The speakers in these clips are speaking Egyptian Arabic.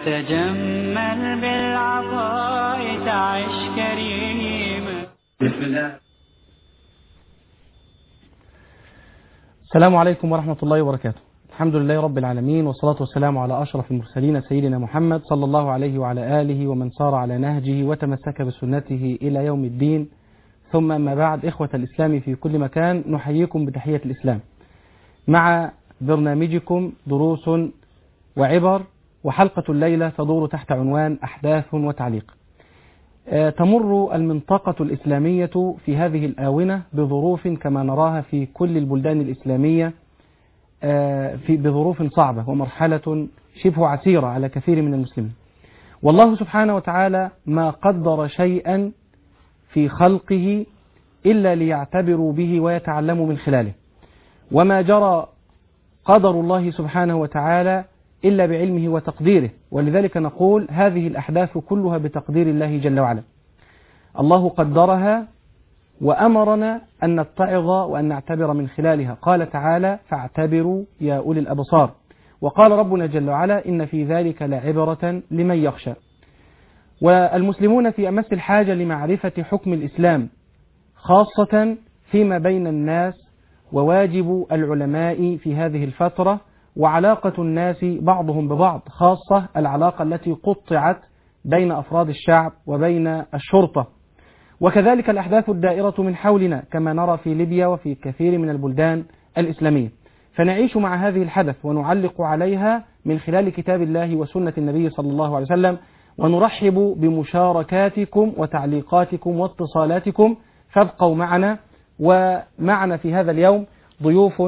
تجمل بالعطاء تعش كريما بسم الله السلام عليكم ورحمة الله وبركاته الحمد لله رب العالمين والصلاة والسلام على أشرف المرسلين سيدنا محمد صلى الله عليه وعلى آله ومن سار على نهجه وتمسك بسنته إلى يوم الدين ثم أما بعد إخوة الإسلام في كل مكان نحييكم بتحية الإسلام مع برنامجكم دروس وعبر وحلقة الليلة تدور تحت عنوان أحداث وتعليق آه، تمر المنطقة الإسلامية في هذه الآونة بظروف كما نراها في كل البلدان الإسلامية آه، في بظروف صعبة ومرحلة شبه عسيرة على كثير من المسلمين والله سبحانه وتعالى ما قدر شيئا في خلقه إلا ليعتبروا به ويتعلموا من خلاله وما جرى قدر الله سبحانه وتعالى إلا بعلمه وتقديره ولذلك نقول هذه الأحداث كلها بتقدير الله جل وعلا الله قدرها وأمرنا أن نتعظ وأن نعتبر من خلالها قال تعالى فاعتبروا يا أولي الأبصار وقال ربنا جل وعلا إن في ذلك لعبرة لمن يخشى والمسلمون في أمس الحاجة لمعرفة حكم الإسلام خاصة فيما بين الناس وواجب العلماء في هذه الفترة وعلاقة الناس بعضهم ببعض خاصة العلاقة التي قطعت بين أفراد الشعب وبين الشرطة وكذلك الأحداث الدائرة من حولنا كما نرى في ليبيا وفي كثير من البلدان الإسلامية فنعيش مع هذه الحدث ونعلق عليها من خلال كتاب الله وسنة النبي صلى الله عليه وسلم ونرحب بمشاركاتكم وتعليقاتكم واتصالاتكم فابقوا معنا ومعنا في هذا اليوم ضيوف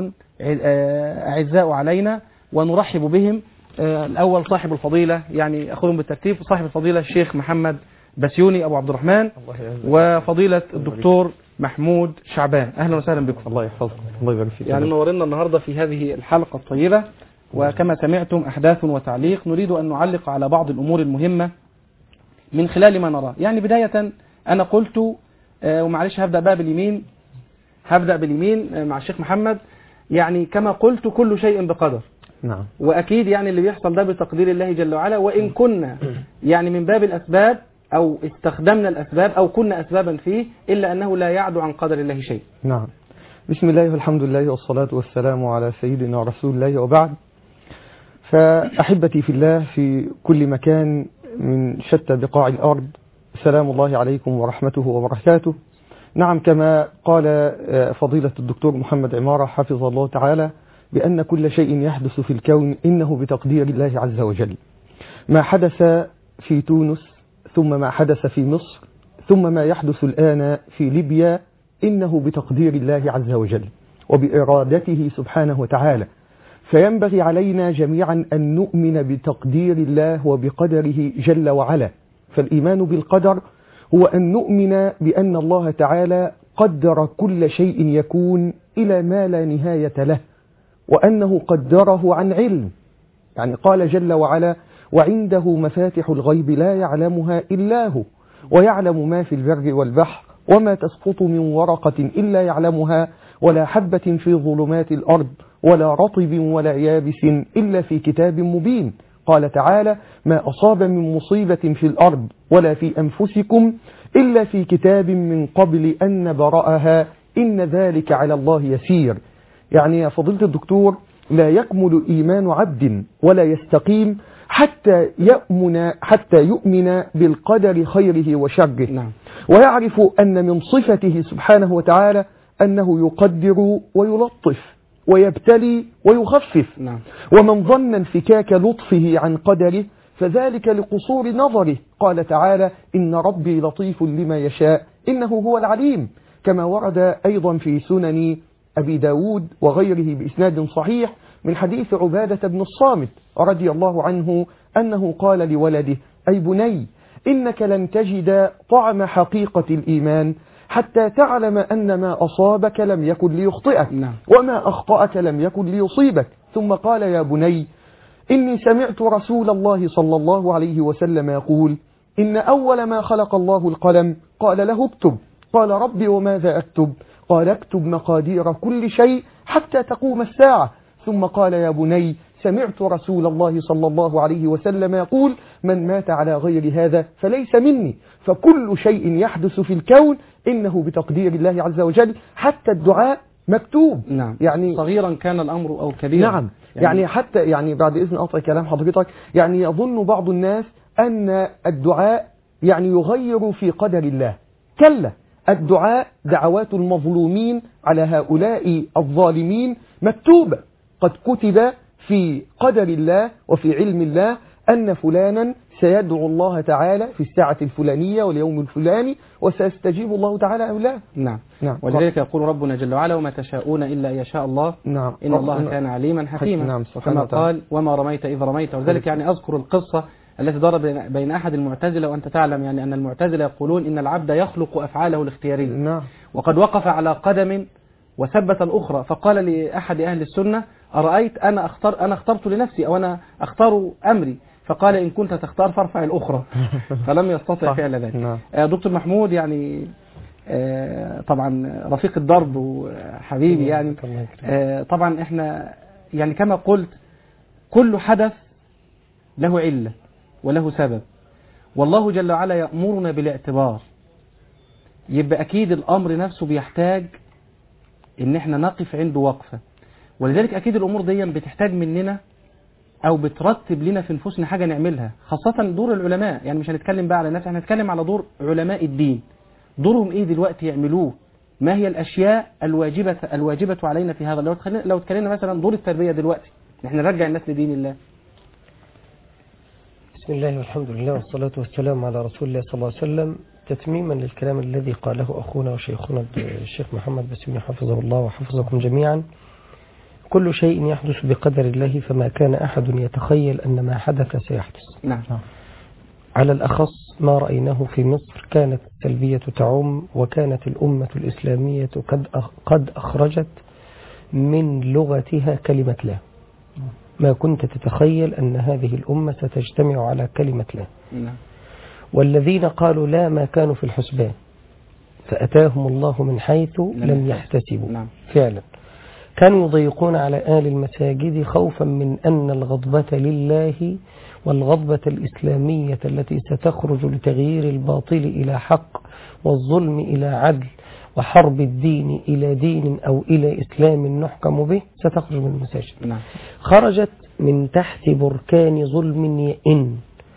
أعزاء علينا ونرحب بهم الأول صاحب الفضيلة يعني أخذهم بالترتيب صاحب الفضيلة الشيخ محمد بسيوني أبو عبد الرحمن وفضيلة الدكتور محمود شعبان أهلا وسهلا بكم الله يحفظكم الله يبارك فيك يعني نورنا النهاردة في هذه الحلقة الطيبة وكما سمعتم أحداث وتعليق نريد أن نعلق على بعض الأمور المهمة من خلال ما نراه يعني بداية أنا قلت آه، ومعلش هبدأ بقى باليمين هبدأ باليمين آه، مع الشيخ محمد يعني كما قلت كل شيء بقدر نعم وأكيد يعني اللي بيحصل ده بتقدير الله جل وعلا وإن كنا يعني من باب الأسباب أو استخدمنا الأسباب أو كنا أسبابا فيه إلا أنه لا يعدو عن قدر الله شيء نعم بسم الله والحمد لله والصلاة والسلام على سيدنا رسول الله وبعد فأحبتي في الله في كل مكان من شتى بقاع الأرض سلام الله عليكم ورحمته وبركاته نعم كما قال آه، فضيلة الدكتور محمد عمارة حفظه الله تعالى بأن كل شيء يحدث في الكون إنه بتقدير الله عز وجل ما حدث في تونس ثم ما حدث في مصر ثم ما يحدث الآن في ليبيا إنه بتقدير الله عز وجل وبإرادته سبحانه وتعالى فينبغي علينا جميعا أن نؤمن بتقدير الله وبقدره جل وعلا فالإيمان بالقدر هو أن نؤمن بأن الله تعالى قدر كل شيء يكون إلى ما لا نهاية له وأنه قدره عن علم يعني قال جل وعلا وعنده مفاتح الغيب لا يعلمها إلا هو ويعلم ما في البر والبحر وما تسقط من ورقة إلا يعلمها ولا حبة في ظلمات الأرض ولا رطب ولا يابس إلا في كتاب مبين قال تعالى ما أصاب من مصيبة في الأرض ولا في أنفسكم إلا في كتاب من قبل أن نبرأها إن ذلك على الله يسير يعني يا فضيلة الدكتور لا يكمل إيمان عبد ولا يستقيم حتى يؤمن حتى يؤمن بالقدر خيره وشره نعم ويعرف أن من صفته سبحانه وتعالى أنه يقدر ويلطف ويبتلي ويخفف نعم ومن ظن انفكاك لطفه عن قدره فذلك لقصور نظره قال تعالى إن ربي لطيف لما يشاء إنه هو العليم كما ورد أيضا في سنن أبي داود وغيره بإسناد صحيح من حديث عبادة بن الصامت رضي الله عنه أنه قال لولده أي بني إنك لن تجد طعم حقيقة الإيمان حتى تعلم أن ما أصابك لم يكن ليخطئك نعم. وما أخطأك لم يكن ليصيبك ثم قال يا بني إني سمعت رسول الله صلى الله عليه وسلم يقول إن أول ما خلق الله القلم قال له اكتب قال ربي وماذا أكتب قال اكتب مقادير كل شيء حتى تقوم الساعة ثم قال يا بني سمعت رسول الله صلى الله عليه وسلم يقول من مات على غير هذا فليس مني فكل شيء يحدث في الكون إنه بتقدير الله عز وجل حتى الدعاء مكتوب نعم يعني صغيرا كان الأمر أو كبيرا نعم يعني حتى يعني بعد إذن أطرق كلام حضرتك يعني يظن بعض الناس أن الدعاء يعني يغير في قدر الله كلا الدعاء دعوات المظلومين على هؤلاء الظالمين مكتوبة قد كتب في قدر الله وفي علم الله أن فلانا سيدعو الله تعالى في الساعة الفلانية واليوم الفلاني وسيستجيب الله تعالى أم لا نعم نعم ولذلك يقول ربنا جل وعلا وما تشاءون إلا أن يشاء الله نعم إن الله ربنا- كان عليما حكيما نعم، سبحانه كما وتعالى. قال وما رميت إذ رميت ولذلك يعني أذكر القصة التي دارت بين- بين أحد المعتزلة وأنت تعلم يعني أن المعتزلة يقولون إن العبد يخلق أفعاله الاختيارية نعم وقد وقف على قدم وثبت الأخرى فقال لأحد أهل السنة أرأيت أنا أختار أنا اخترت لنفسي أو أنا أختار أمري فقال إن كنت تختار فارفع الأخرى فلم يستطع صح. فعل ذلك نعم. آه، دكتور محمود يعني آه، طبعا رفيق الدرب وحبيبي يعني الله يكرمك. آه، طبعا احنا يعني كما قلت كل حدث له علة وله سبب والله جل وعلا يأمرنا بالاعتبار يبقى أكيد الأمر نفسه بيحتاج إن احنا نقف عنده وقفة ولذلك أكيد الأمور دي بتحتاج مننا أو بترتب لنا في نفوسنا حاجة نعملها خاصة دور العلماء يعني مش هنتكلم بقى على نفسي احنا هنتكلم على دور علماء الدين دورهم إيه دلوقتي يعملوه ما هي الأشياء الواجبة الواجبة علينا في هذا لو اتكلمنا- لو اتكلمنا مثلا دور التربية دلوقتي احنا نرجع الناس لدين الله بسم الله والحمد لله والصلاة والسلام على رسول الله صلى الله عليه وسلم تتميما للكلام الذي قاله أخونا وشيخنا الشيخ محمد بسم حفظه الله وحفظكم جميعا كل شيء يحدث بقدر الله فما كان أحد يتخيل أن ما حدث سيحدث نعم على الأخص ما رأيناه في مصر كانت السلبية تعم وكانت الأمة الإسلامية قد أخ- قد أخرجت من لغتها كلمة لا ما كنت تتخيل أن هذه الأمة ستجتمع على كلمة لا نعم والذين قالوا لا ما كانوا في الحسبان فأتاهم الله من حيث لم يحتسبوا نعم فعلا كانوا يضيقون على آل المساجد خوفا من أن الغضبة لله والغضبة الإسلامية التي ستخرج لتغيير الباطل إلى حق والظلم إلى عدل وحرب الدين إلى دين أو إلى إسلام نحكم به ستخرج من المساجد نعم خرجت من تحت بركان ظلم يئن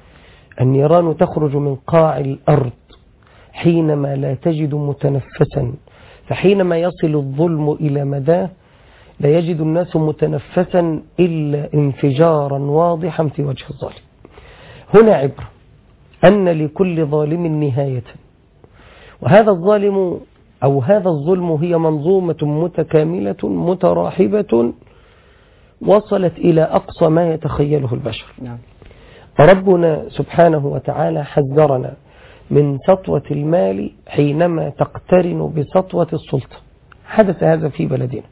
النيران تخرج من قاع الأرض حينما لا تجد متنفسا فحينما يصل الظلم إلى مداه لا يجد الناس متنفسا إلا انفجارا واضحا في وجه الظالم هنا عبرة أن لكل ظالم نهاية وهذا الظالم أو هذا الظلم هي منظومة متكاملة متراحبة وصلت إلى أقصى ما يتخيله البشر نعم ربنا سبحانه وتعالى حذرنا من سطوة المال حينما تقترن بسطوة السلطة حدث هذا في بلدنا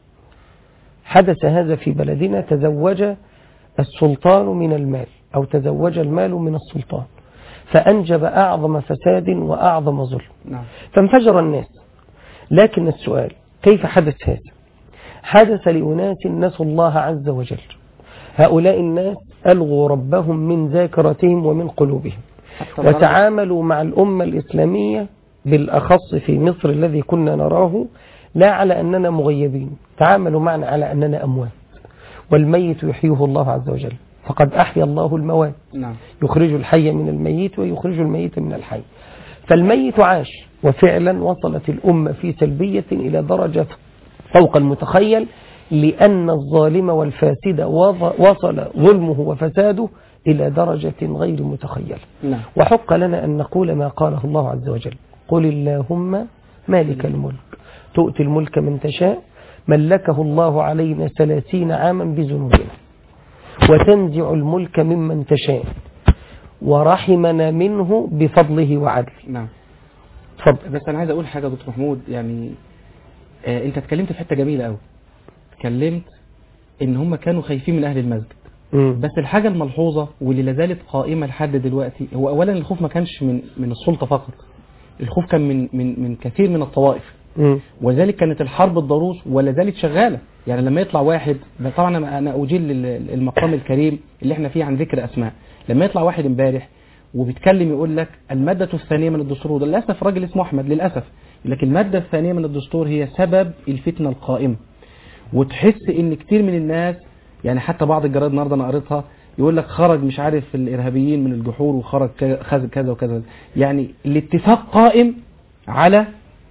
حدث هذا في بلدنا تزوج السلطان من المال أو تزوج المال من السلطان فأنجب أعظم فساد وأعظم ظلم نعم فانفجر الناس لكن السؤال كيف حدث هذا حدث لأناس نسوا الله عز وجل هؤلاء الناس ألغوا ربهم من ذاكرتهم ومن قلوبهم حتى درجة- وتعاملوا مع الأمة الإسلامية بالأخص في مصر الذي كنا نراه لا على أننا مغيبين تعاملوا معنا على أننا أموات والميت يحييه الله عز وجل فقد أحيا الله الموات نعم يخرج الحي من الميت ويخرج الميت من الحي فالميت عاش وفعلا وصلت الأمة في سلبية إلى درجة فوق المتخيل لأن الظالم والفاسد وض- وصل ظلمه وفساده إلى درجة غير متخيلة نعم وحق لنا أن نقول ما قاله الله عز وجل قل اللهم مالك الملك تؤتي الملك من تشاء ملكه الله علينا ثلاثين عاما بذنوبنا وتنزع الملك ممن تشاء ورحمنا منه بفضله وعدله نعم تفضل بس انا عايز اقول حاجه يا دكتور محمود يعني آه انت اتكلمت في حته جميله قوي اتكلمت ان هم كانوا خايفين من اهل المسجد مم. بس الحاجه الملحوظه واللي لا زالت قائمه لحد دلوقتي هو اولا الخوف ما كانش من من السلطه فقط الخوف كان من من من كثير من الطوائف مم. وذلك كانت الحرب الضروس ولا زالت شغاله يعني لما يطلع واحد طبعا أنا- انا اجيل ال- المقام الكريم اللي احنا فيه عن ذكر اسماء لما يطلع واحد امبارح وبيتكلم يقول لك المادة الثانية من الدستور وده للأسف راجل اسمه أحمد للأسف لكن المادة الثانية من الدستور هي سبب الفتنة القائمة وتحس ان كتير من الناس يعني حتى بعض الجرايد النهارده انا قريتها يقول لك خرج مش عارف الارهابيين من الجحور وخرج كذا- خرج كذا وكذا يعني الاتفاق قائم على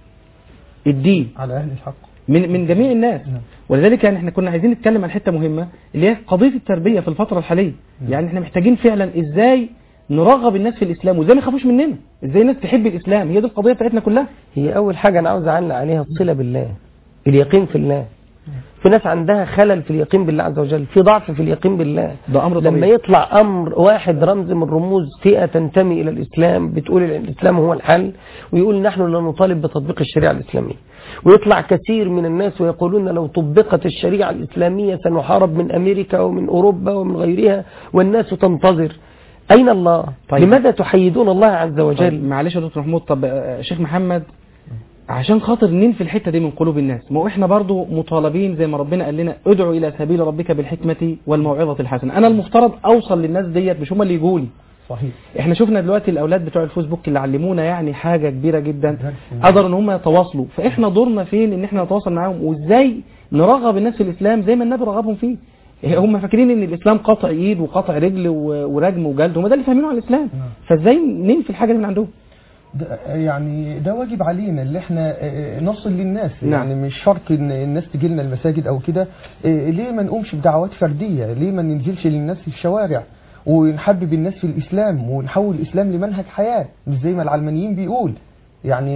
الدين على أهل الحق من من جميع الناس نعم. ولذلك يعني احنا كنا عايزين نتكلم عن حته مهمه اللي هي قضيه التربيه في الفتره الحاليه يعني احنا محتاجين فعلا ازاي نرغب الناس في الاسلام وازاي ما يخافوش مننا ازاي الناس تحب الاسلام هي دي القضيه بتاعتنا كلها هي أول حاجة أنا عاوز أعلق عليها الصلة بالله اليقين في الله في ناس عندها خلل في اليقين بالله عز وجل في ضعف في اليقين بالله ده امر لما طبيعي يطلع أمر واحد رمز من رموز فئة تنتمي إلى الإسلام بتقول إن الإسلام هو الحل ويقول نحن لا نطالب بتطبيق الشريعة الإسلامية ويطلع كثير من الناس ويقولون لو طبقت الشريعة الإسلامية سنحارب من أمريكا ومن أوروبا ومن غيرها والناس تنتظر أين الله؟ طيب. لماذا تحيدون الله عز طيب وجل؟ معلش يا دكتور محمود طب آه، شيخ محمد عشان خاطر ننفي الحته دي من قلوب الناس ما هو احنا برضو مطالبين زي ما ربنا قال لنا ادعو الى سبيل ربك بالحكمه والموعظه الحسنه انا المفترض اوصل للناس ديت مش هم اللي يجوا لي صحيح احنا شفنا دلوقتي الاولاد بتوع الفيسبوك اللي علمونا يعني حاجه كبيره جدا درس. قدروا ان هم يتواصلوا فاحنا دورنا فين ان احنا نتواصل معاهم وازاي نرغب الناس في الاسلام زي ما النبي رغبهم فيه هم فاكرين ان الاسلام قطع ايد وقطع رجل و- ورجم وجلد هم ده اللي فاهمينه عن الاسلام نعم. فازاي ننفي الحاجه دي من عندهم ده يعني ده واجب علينا اللي احنا آه، نصل للناس نعم. يعني مش شرط ان الناس تجي لنا المساجد او كده آه، ليه ما نقومش بدعوات فرديه ليه ما ننزلش للناس في الشوارع ونحبب الناس في الاسلام ونحول الاسلام لمنهج حياه مش زي ما العلمانيين بيقول يعني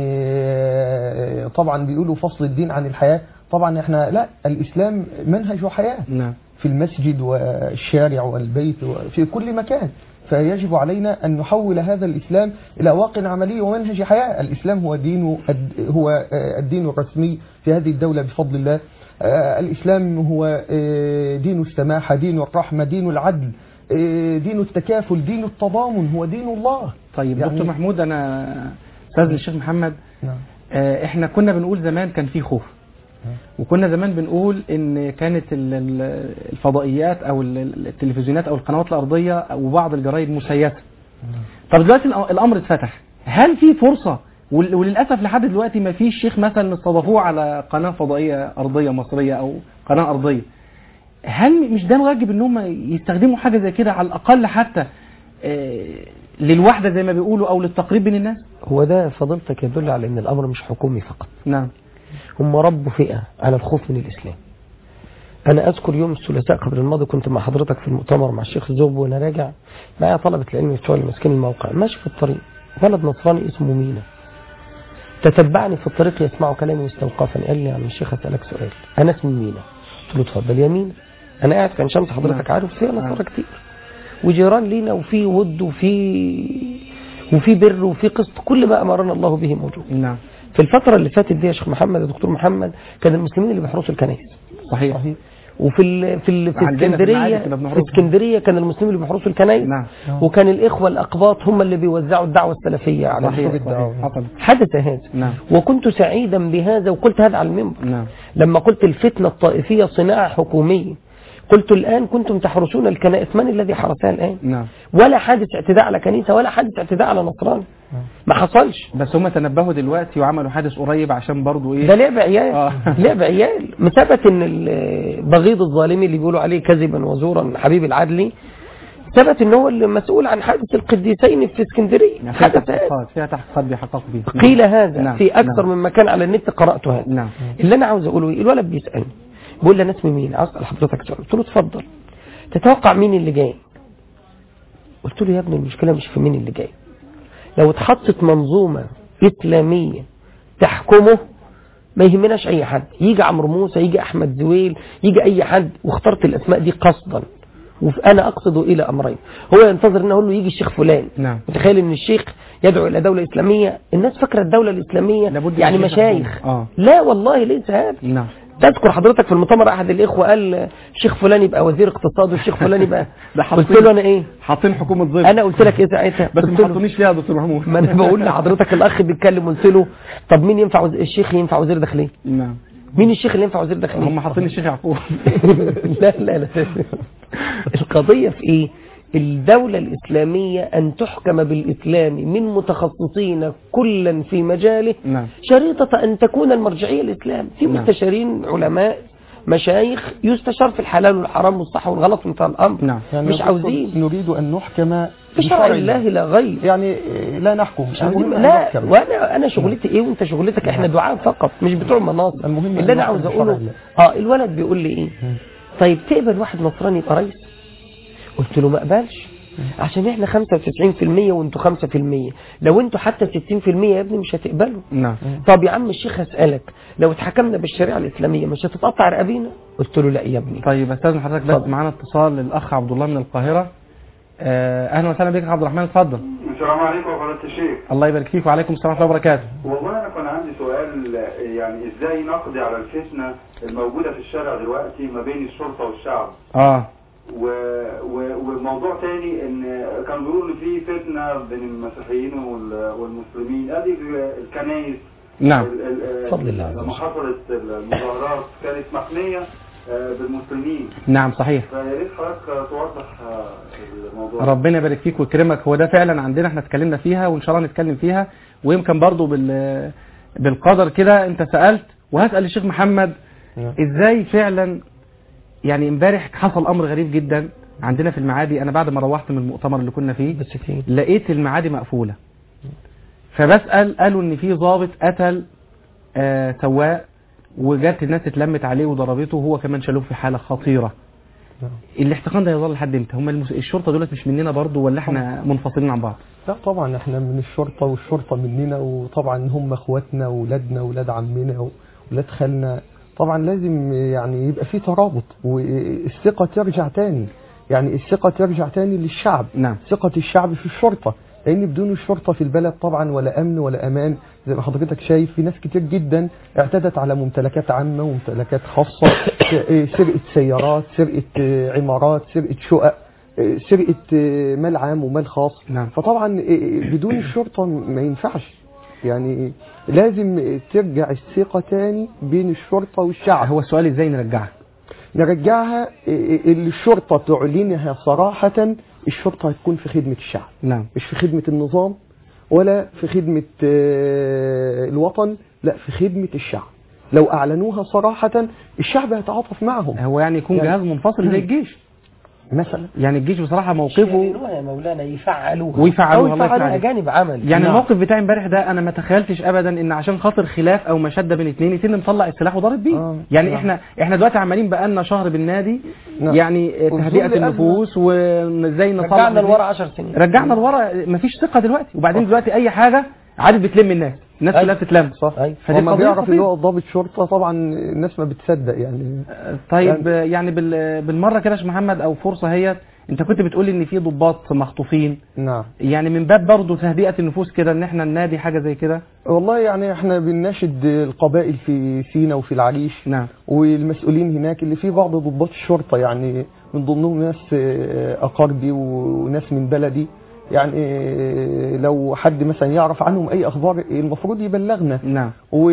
آه، طبعا بيقولوا فصل الدين عن الحياه طبعا احنا لا الاسلام منهج وحياه نعم في المسجد والشارع والبيت وفي كل مكان فيجب علينا أن نحول هذا الإسلام إلى واقع عملي ومنهج حياة الإسلام هو دين هو آه، الدين الرسمي في هذه الدولة بفضل الله آه، الإسلام هو آه، دين السماحة دين الرحمة دين العدل آه، دين التكافل دين التضامن هو دين الله طيب يعني- دكتور محمود انا استاذ الشيخ محمد نعم آه، احنا كنا بنقول زمان كان في خوف وكنا زمان بنقول ان كانت ال- ال- الفضائيات او ال- ال- التلفزيونات او القنوات الارضيه وبعض الجرايد مسيسه طب دلوقتي الأ- الامر اتفتح هل في فرصه ول- وللاسف لحد دلوقتي ما فيش شيخ مثلا استضافوه على قناه فضائيه ارضيه مصريه او قناه ارضيه هل مش ده الواجب ان هم يستخدموا حاجه زي كده على الاقل حتى آه، للوحده زي ما بيقولوا او للتقريب بين الناس هو ده فضيلتك يدل على ان الامر مش حكومي فقط نعم هم ربوا فئة على الخوف من الإسلام أنا أذكر يوم الثلاثاء قبل الماضي كنت مع حضرتك في المؤتمر مع الشيخ الزوب وأنا راجع معايا طلبة العلم بتوع اللي ماسكين الموقع ماشي في الطريق ولد نصراني اسمه مينا تتبعني في الطريق يسمع كلامي واستوقفني قال لي يا عم الشيخ أسألك سؤال أنا اسمي مينا قلت له اتفضل يا مينا أنا قاعد في عين شمس حضرتك نعم. عارف فيها نعم. نصارى كتير وجيران لينا وفي ود وفي وفي بر وفي قسط كل ما أمرنا الله به موجود نعم في الفترة اللي فاتت دي يا شيخ محمد يا دكتور محمد كان المسلمين اللي بيحرسوا الكنائس صحيح صحيح وفي ال في ال في عندنا في المعادي اسكندريه كنا في بنحرسهم. اسكندريه كان المسلمين اللي بيحرسوا الكنائس نعم وكان الاخوه الاقباط هم اللي بيوزعوا الدعوه السلفيه على صحيح الشعوب. صحيح حصل حدث هذا نعم وكنت سعيدا بهذا وقلت هذا على المنبر نعم لما قلت الفتنه الطائفيه صناعه حكوميه قلت الان كنتم تحرسون الكنائس من الذي حرسها الان نعم ولا حادث اعتداء على كنيسه ولا حادث اعتداء على نصراني ما حصلش بس هم تنبهوا دلوقتي وعملوا حادث قريب عشان برضو ايه ده لعب عيال آه. لعب عيال مثبت ان البغيض الظالمي اللي بيقولوا عليه كذبا وزورا حبيب العدلي ثبت ان هو اللي مسؤول عن حادث القديسين في اسكندريه يعني فيها حدث هذا تحقيقات فيها تحقيقات بيحققوا فيها قيل هذا نعم. في اكثر نعم. من مكان على النت قرات هذا نعم اللي انا عاوز اقوله ايه الولد بيسالني بيقول لي انا اسمي مين عاوز اسال حضرتك سؤال قلت له اتفضل تتوقع مين اللي جاي قلت له يا ابني المشكله مش في مين اللي جاي لو اتحطت منظومه اسلاميه تحكمه ما يهمناش اي حد يجي عمرو موسى يجي احمد زويل يجي اي حد واخترت الاسماء دي قصدا وانا اقصد الى امرين هو ينتظر ان اقول له يجي الشيخ فلان نعم متخيل ان الشيخ يدعو الى دوله اسلاميه الناس فاكره الدوله الاسلاميه لابد من يعني شيخ مشايخ حكومة. آه. لا والله ليس هذا نعم تذكر حضرتك في المؤتمر احد الاخوه قال الشيخ فلان يبقى وزير اقتصاد والشيخ فلان يبقى ده قلت حاطين- له انا ايه حاطين حكومه ظل انا قلت لك ايه ساعتها بس قلت ما له- حطونيش فيها يا دكتور محمود ما انا بقول لحضرتك الاخ بيتكلم قلت له طب مين ينفع وز... الشيخ ينفع وزير داخليه نعم مين الشيخ اللي ينفع وزير داخليه هم حاطين الشيخ يعقوب لا لا لا القضيه في ايه الدولة الإسلامية أن تحكم بالإسلام من متخصصين كلا في مجاله نعم شريطة أن تكون المرجعية الإسلام في نعم. مستشارين علماء مشايخ يستشار في الحلال والحرام والصح والغلط في انتهى الأمر نعم يعني مش نقصد عاوزين نريد أن نحكم بشرع الله لا غير يعني آه، لا نحكم مش عاوزين المهم أن لا نحكم. وانا انا شغلتي ايه وانت شغلتك احنا دعاء فقط مش بتوع مناصب المهم أن اللي انا نحكم عاوز بشرع اقوله الله. اه الولد بيقول لي ايه طيب تقبل واحد نصراني يبقى رئيس قلت له ما اقبلش عشان احنا 95% وانتوا 5% لو انتوا حتى 60% يا ابني مش هتقبلوا نعم طب يا عم الشيخ هسألك لو اتحكمنا بالشريعة الإسلامية مش هتتقطع رقابينا قلت له لا يا ابني طيب استاذن حضرتك بس اتفضل. معانا اتصال للاخ عبد الله من القاهره آه، اهلا وسهلا بك يا عبد الرحمن اتفضل السلام عليكم يا فضيلة الشيخ الله يبارك فيك وعليكم السلام ورحمه الله وبركاته والله انا كان عندي سؤال يعني ازاي نقضي على الفتنة الموجودة في الشارع دلوقتي ما بين الشرطة والشعب اه و... و... وموضوع تاني ان كان بيقولوا ان في فتنة بين المسيحيين وال... والمسلمين ادي الكنايس نعم ال- ال- بفضل الله عز لما وجل. حصلت المظاهرات كانت محمية آه، بالمسلمين نعم صحيح فيا ريت حضرتك توضح آه، الموضوع ربنا يبارك فيك ويكرمك هو ده فعلا عندنا احنا اتكلمنا فيها وان شاء الله نتكلم فيها ويمكن برضو بال بالقدر كده انت سألت وهسأل الشيخ محمد نعم. ازاي فعلا يعني امبارح حصل امر غريب جدا عندنا في المعادي انا بعد ما روحت من المؤتمر اللي كنا فيه بس فين لقيت المعادي مقفولة فبسأل قالوا ان في ضابط قتل آه سواق وجات الناس اتلمت عليه وضربته وهو كمان شالوه في حالة خطيرة نعم. الاحتقان ده يظل لحد امتى هم المس... الشرطة دولت مش مننا برضو ولا احنا منفصلين عن بعض لا طبعا احنا من الشرطة والشرطة مننا وطبعا هم اخواتنا واولادنا واولاد عمنا واولاد خالنا طبعا لازم يعني يبقى في ترابط والثقة ترجع تاني يعني الثقة ترجع تاني للشعب نعم ثقة الشعب في الشرطة لأن بدون الشرطة في البلد طبعا ولا أمن ولا أمان زي ما حضرتك شايف في ناس كتير جدا اعتدت على ممتلكات عامة وممتلكات خاصة سرقة سيارات سرقة عمارات سرقة شقق سرقة مال عام ومال خاص نعم. فطبعا بدون الشرطة ما ينفعش يعني لازم ترجع الثقة تاني بين الشرطة والشعب هو السؤال ازاي نرجعها نرجعها اللي الشرطة تعلنها صراحة الشرطة هتكون في خدمة الشعب نعم مش في خدمة النظام ولا في خدمة آه، الوطن لا في خدمة الشعب لو أعلنوها صراحة الشعب هيتعاطف معهم هو يعني يكون يعني- جهاز منفصل زي الجيش مثلا يعني الجيش بصراحة موقفه يعلنوها يا مولانا يفعلوها ويفعلوها، أو الله يفتح يفعلوها عليك. جانب عمل يعني نعم. الموقف بتاع امبارح ده انا ما تخيلتش ابدا ان عشان خاطر خلاف او مشاده بين اتنين يتم مطلع السلاح وضارب بيه آه، يعني نعم. احنا احنا دلوقتي عمالين بقالنا شهر بالنادي نعم. يعني والظلم تهدئه أزمة. النفوس وازاي نطلع رجعنا من- لورا 10 سنين رجعنا لورا مفيش ثقه دلوقتي وبعدين دلوقتي اي حاجه عادت بتلم الناس الناس أيوة. كلها بتتلم صح أيوة. فدي وما قضية بيعرف ان خطيرة. هو ضابط شرطة طبعا الناس ما بتصدق يعني طيب يعني بال- بالمره كده يا شيخ محمد او فرصه هي انت كنت بتقول ان في ضباط مخطوفين نعم يعني من باب برضه تهدئه النفوس كده ان احنا ننادي حاجه زي كده والله يعني احنا بنناشد القبائل في سينا وفي العريش نعم والمسؤولين هناك اللي في بعض ضباط الشرطة يعني من ضمنهم ناس آه، أقاربي وناس من بلدي يعني آه، لو حد مثلا يعرف عنهم أي أخبار المفروض يبلغنا نعم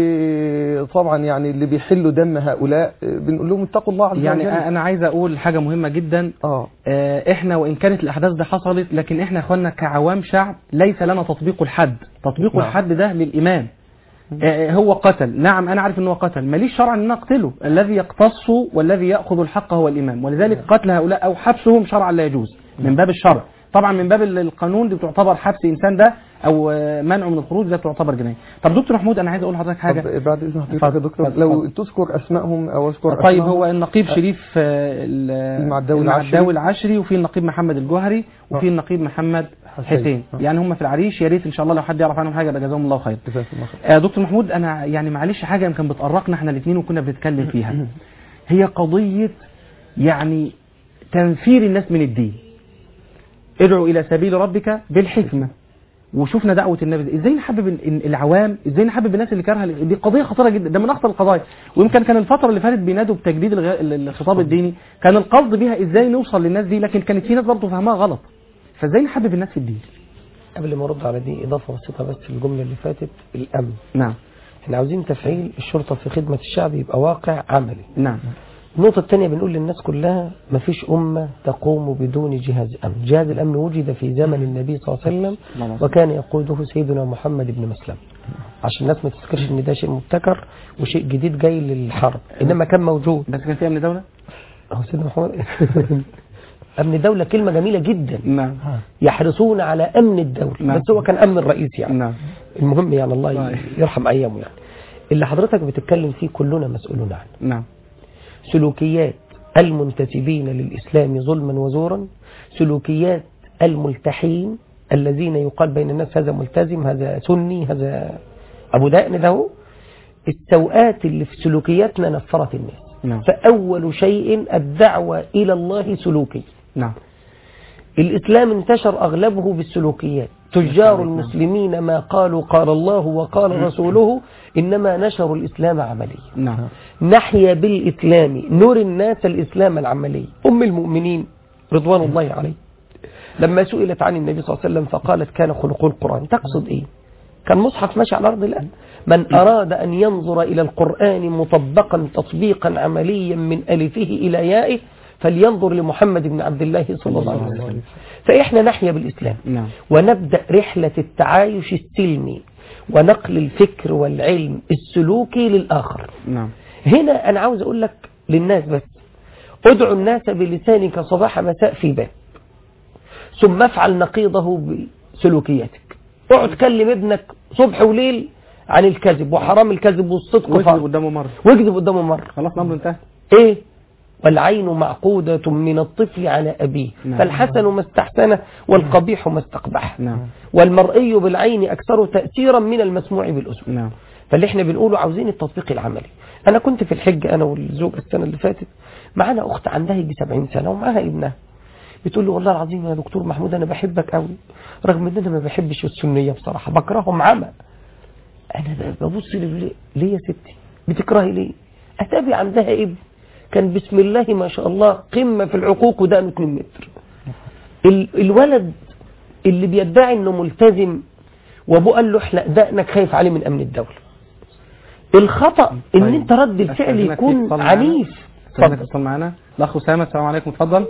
وطبعا يعني اللي بيحلوا دم هؤلاء آه، بنقول لهم اتقوا الله عز وجل يعني انا عايز اقول حاجه مهمه جدا اه آه، احنا وان كانت الاحداث دي حصلت لكن احنا يا اخوانا كعوام شعب ليس لنا تطبيق الحد تطبيق نعم. الحد ده للامام آه، هو قتل نعم انا عارف ان هو قتل ماليش شرعا ان أنا اقتله الذي يقتص والذي ياخذ الحق هو الامام ولذلك قتل هؤلاء او حبسهم شرعا لا يجوز من باب الشرع طبعا من باب ال- القانون دي بتعتبر حبس انسان ده او آه، منعه من الخروج ده تعتبر جنايه طب دكتور محمود انا عايز اقول لحضرتك حاجه طب بعد اذن حضرتك اتفضل، يا دكتور اتفضل، لو اتفضل. تذكر اسمائهم او اذكر طيب أسمائهم. هو النقيب شريف آه، ال- المعداوي المعداوي العشري. العشري وفي النقيب محمد الجوهري وفي آه. النقيب محمد حسين. حسين آه. يعني هم في العريش يا ريت ان شاء الله لو حد يعرف عنهم حاجه يبقى جزاهم الله خير جزاك الله خير آه، دكتور محمود انا يعني معلش حاجه يمكن بتقرقنا احنا الاثنين وكنا بنتكلم فيها هي قضيه يعني تنفير الناس من الدين ادعو الى سبيل ربك بالحكمه وشفنا دعوه النبي دي. ازاي نحبب ال- العوام ازاي نحبب الناس اللي كارهه دي قضيه خطيره جدا ده من اخطر القضايا ويمكن كان الفتره اللي فاتت بينادوا بتجديد الغ- ال- الخطاب الديني كان القصد بيها ازاي نوصل للناس دي لكن كانت في ناس برضه فهمها غلط فازاي نحبب الناس في الدين قبل ما ارد على دي اضافه بسيطه بس الجمله اللي فاتت الامن نعم احنا عاوزين تفعيل الشرطه في خدمه الشعب يبقى واقع عملي نعم النقطة الثانية بنقول للناس كلها مفيش أمة تقوم بدون جهاز أمن جهاز الأمن وجد في زمن النبي صلى الله عليه وسلم وكان يقوده سيدنا محمد بن مسلم عشان الناس ما تفكرش ان ده شيء مبتكر وشيء جديد جاي للحرب انما كان موجود بس كان في امن دوله هو سيدنا محمد امن دولة كلمة جميلة جدا نعم يحرصون على امن الدولة نعم. بس هو كان امن الرئيس يعني نعم المهم يعني الله الله يرحم ايامه يعني اللي حضرتك بتتكلم فيه كلنا مسؤولون عنه نعم سلوكيات المنتسبين للإسلام ظلما وزورا سلوكيات الملتحين الذين يقال بين الناس هذا ملتزم هذا سني هذا أبو دقن ده هو. السوءات اللي في سلوكياتنا نفرت الناس نعم فأول شيء الدعوة إلى الله سلوكي نعم الإسلام انتشر أغلبه بالسلوكيات تجار المسلمين ما قالوا قال الله وقال رسوله إنما نشروا الإسلام عمليا نعم نحيا بالإسلام نور الناس الإسلام العملي أم المؤمنين رضوان الله عليه لما سئلت عن النبي صلى الله عليه وسلم فقالت كان خلقه القرآن تقصد إيه كان مصحف ماشي على الأرض الآن من أراد أن ينظر إلى القرآن مطبقا تطبيقا عمليا من ألفه إلى يائه فلينظر لمحمد بن عبد الله صلى الله عليه وسلم فإحنا نحيا بالإسلام نعم ونبدأ رحلة التعايش السلمي ونقل الفكر والعلم السلوكي للآخر نعم هنا أنا عاوز أقول لك للناس بس ادعو الناس بلسانك صباح مساء في باب ثم افعل نقيضه بسلوكياتك اقعد كلم ابنك صبح وليل عن الكذب وحرام الكذب والصدق واكذب فرض قدامه مره واكذب قدامه مرة خلاص الامر انتهى ايه والعين معقودة من الطفل على أبيه نعم. فالحسن ما استحسنه والقبيح ما استقبحه نعم والمرئي بالعين أكثر تأثيرا من المسموع بالأذن نعم فاللي احنا بنقوله عاوزين التطبيق العملي انا كنت في الحج انا والزوجة السنة اللي فاتت معانا اخت عندها يجي 70 سنة ومعاها ابنها بتقول لي والله العظيم يا دكتور محمود انا بحبك قوي رغم ان انا ما بحبش السنية بصراحة بكرههم عمى انا ببص ليه ليه يا ستي بتكرهي ليه اتابي عندها ابن كان بسم الله ما شاء الله قمة في العقوق ودقنه 2 متر ال- الولد اللي بيدعي انه ملتزم وابوه قال له احلق دقنك خايف عليه من امن الدولة الخطأ ان طيب. انت رد الفعل أستاذنك يكون تتصل معنا. عنيف استاذنك اتفضل. اتصل معانا الاخ اسامه السلام عليكم اتفضل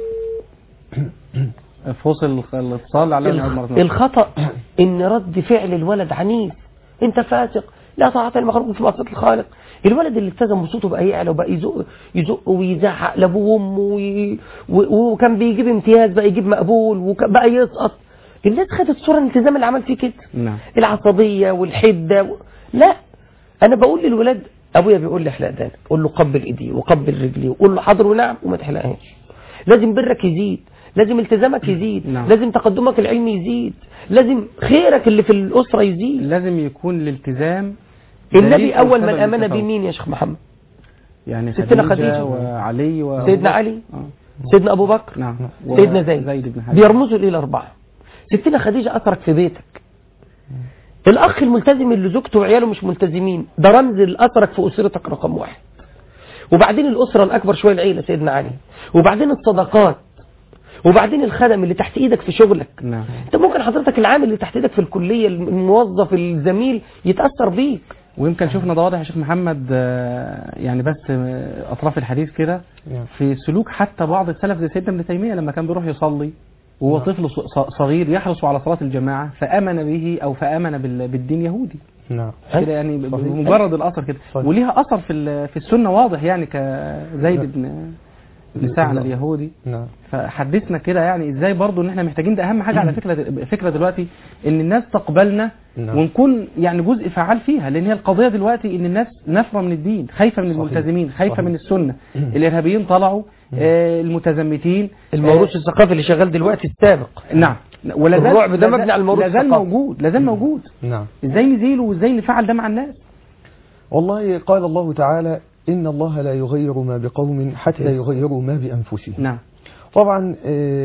فوصل الاتصال لعلنا نعود مره الخ- أخرى. الخطأ ان رد فعل الولد عنيف انت فاسق لا طاعة لمخلوق في معصية الخالق الولد اللي التزم بصوته بقى يعلى وبقى يزق يزق ويزعق لابوه وامه وي- و- وكان بيجيب امتياز بقى يجيب مقبول وبقى يسقط الناس خدت صورة الالتزام اللي عمل فيه كده نعم العصبية والحدة و... لا أنا بقول للولاد أبويا بيقول لي احلق دانك قول له قبل إيديه وقبل رجليه وقول له حاضر ونعم وما تحلقهاش لازم برك يزيد لازم التزامك يزيد نعم. لازم تقدمك العلمي يزيد لازم خيرك اللي في الأسرة يزيد لازم يكون الالتزام النبي دليل أو أول من سبب آمن للتفاوت. بمين يا شيخ محمد يعني ستنا خديجة, خديجة. وعلي و... سيدنا علي آه. سيدنا أبو بكر نعم سيدنا زيد زيد بن حارثة بيرمزوا إلى الأربعة ستنا خديجة أثرك في بيتك الأخ الملتزم اللي زوجته وعياله مش ملتزمين ده رمز الأثرك في أسرتك رقم واحد وبعدين الأسرة الأكبر شوية العيلة سيدنا علي وبعدين الصداقات وبعدين الخدم اللي تحت إيدك في شغلك نعم انت ممكن حضرتك العامل اللي تحت ايدك في الكلية الموظف الزميل يتأثر بيك ويمكن شفنا ده واضح يا شيخ محمد آه، يعني بس آه، اطراف الحديث كده نعم. في سلوك حتى بعض السلف زي سيدنا ابن تيميه لما كان بيروح يصلي وهو طفل ص- ص- صغير يحرص على صلاه الجماعه فامن به او فامن بال- بالدين يهودي نعم كده يعني ب- صحيح. بمجرد الاثر كده صحيح. وليها اثر في ال- في السنه واضح يعني كزيد بن بن سعد نعم. اليهودي نعم فحدثنا كده يعني ازاي برضو ان احنا محتاجين ده اهم حاجه على فكره فكره دلوقتي ان الناس تقبلنا نعم. ونكون يعني جزء فعال فيها لان هي القضيه دلوقتي ان الناس نفره من الدين خايفه من صحيح. الملتزمين خايفه صحيح. من السنه الارهابيين طلعوا آه المتزمتين الموروث الثقافي اللي شغال دلوقتي السابق آه نعم ولا زال الرعب ده لا مبني على الموروث لا زال الثقافي. موجود لا زال موجود نعم ازاي نزيله وازاي نفعل ده مع الناس والله قال الله تعالى إن الله لا يغير ما بقوم حتى يغيروا ما بأنفسهم نعم طبعا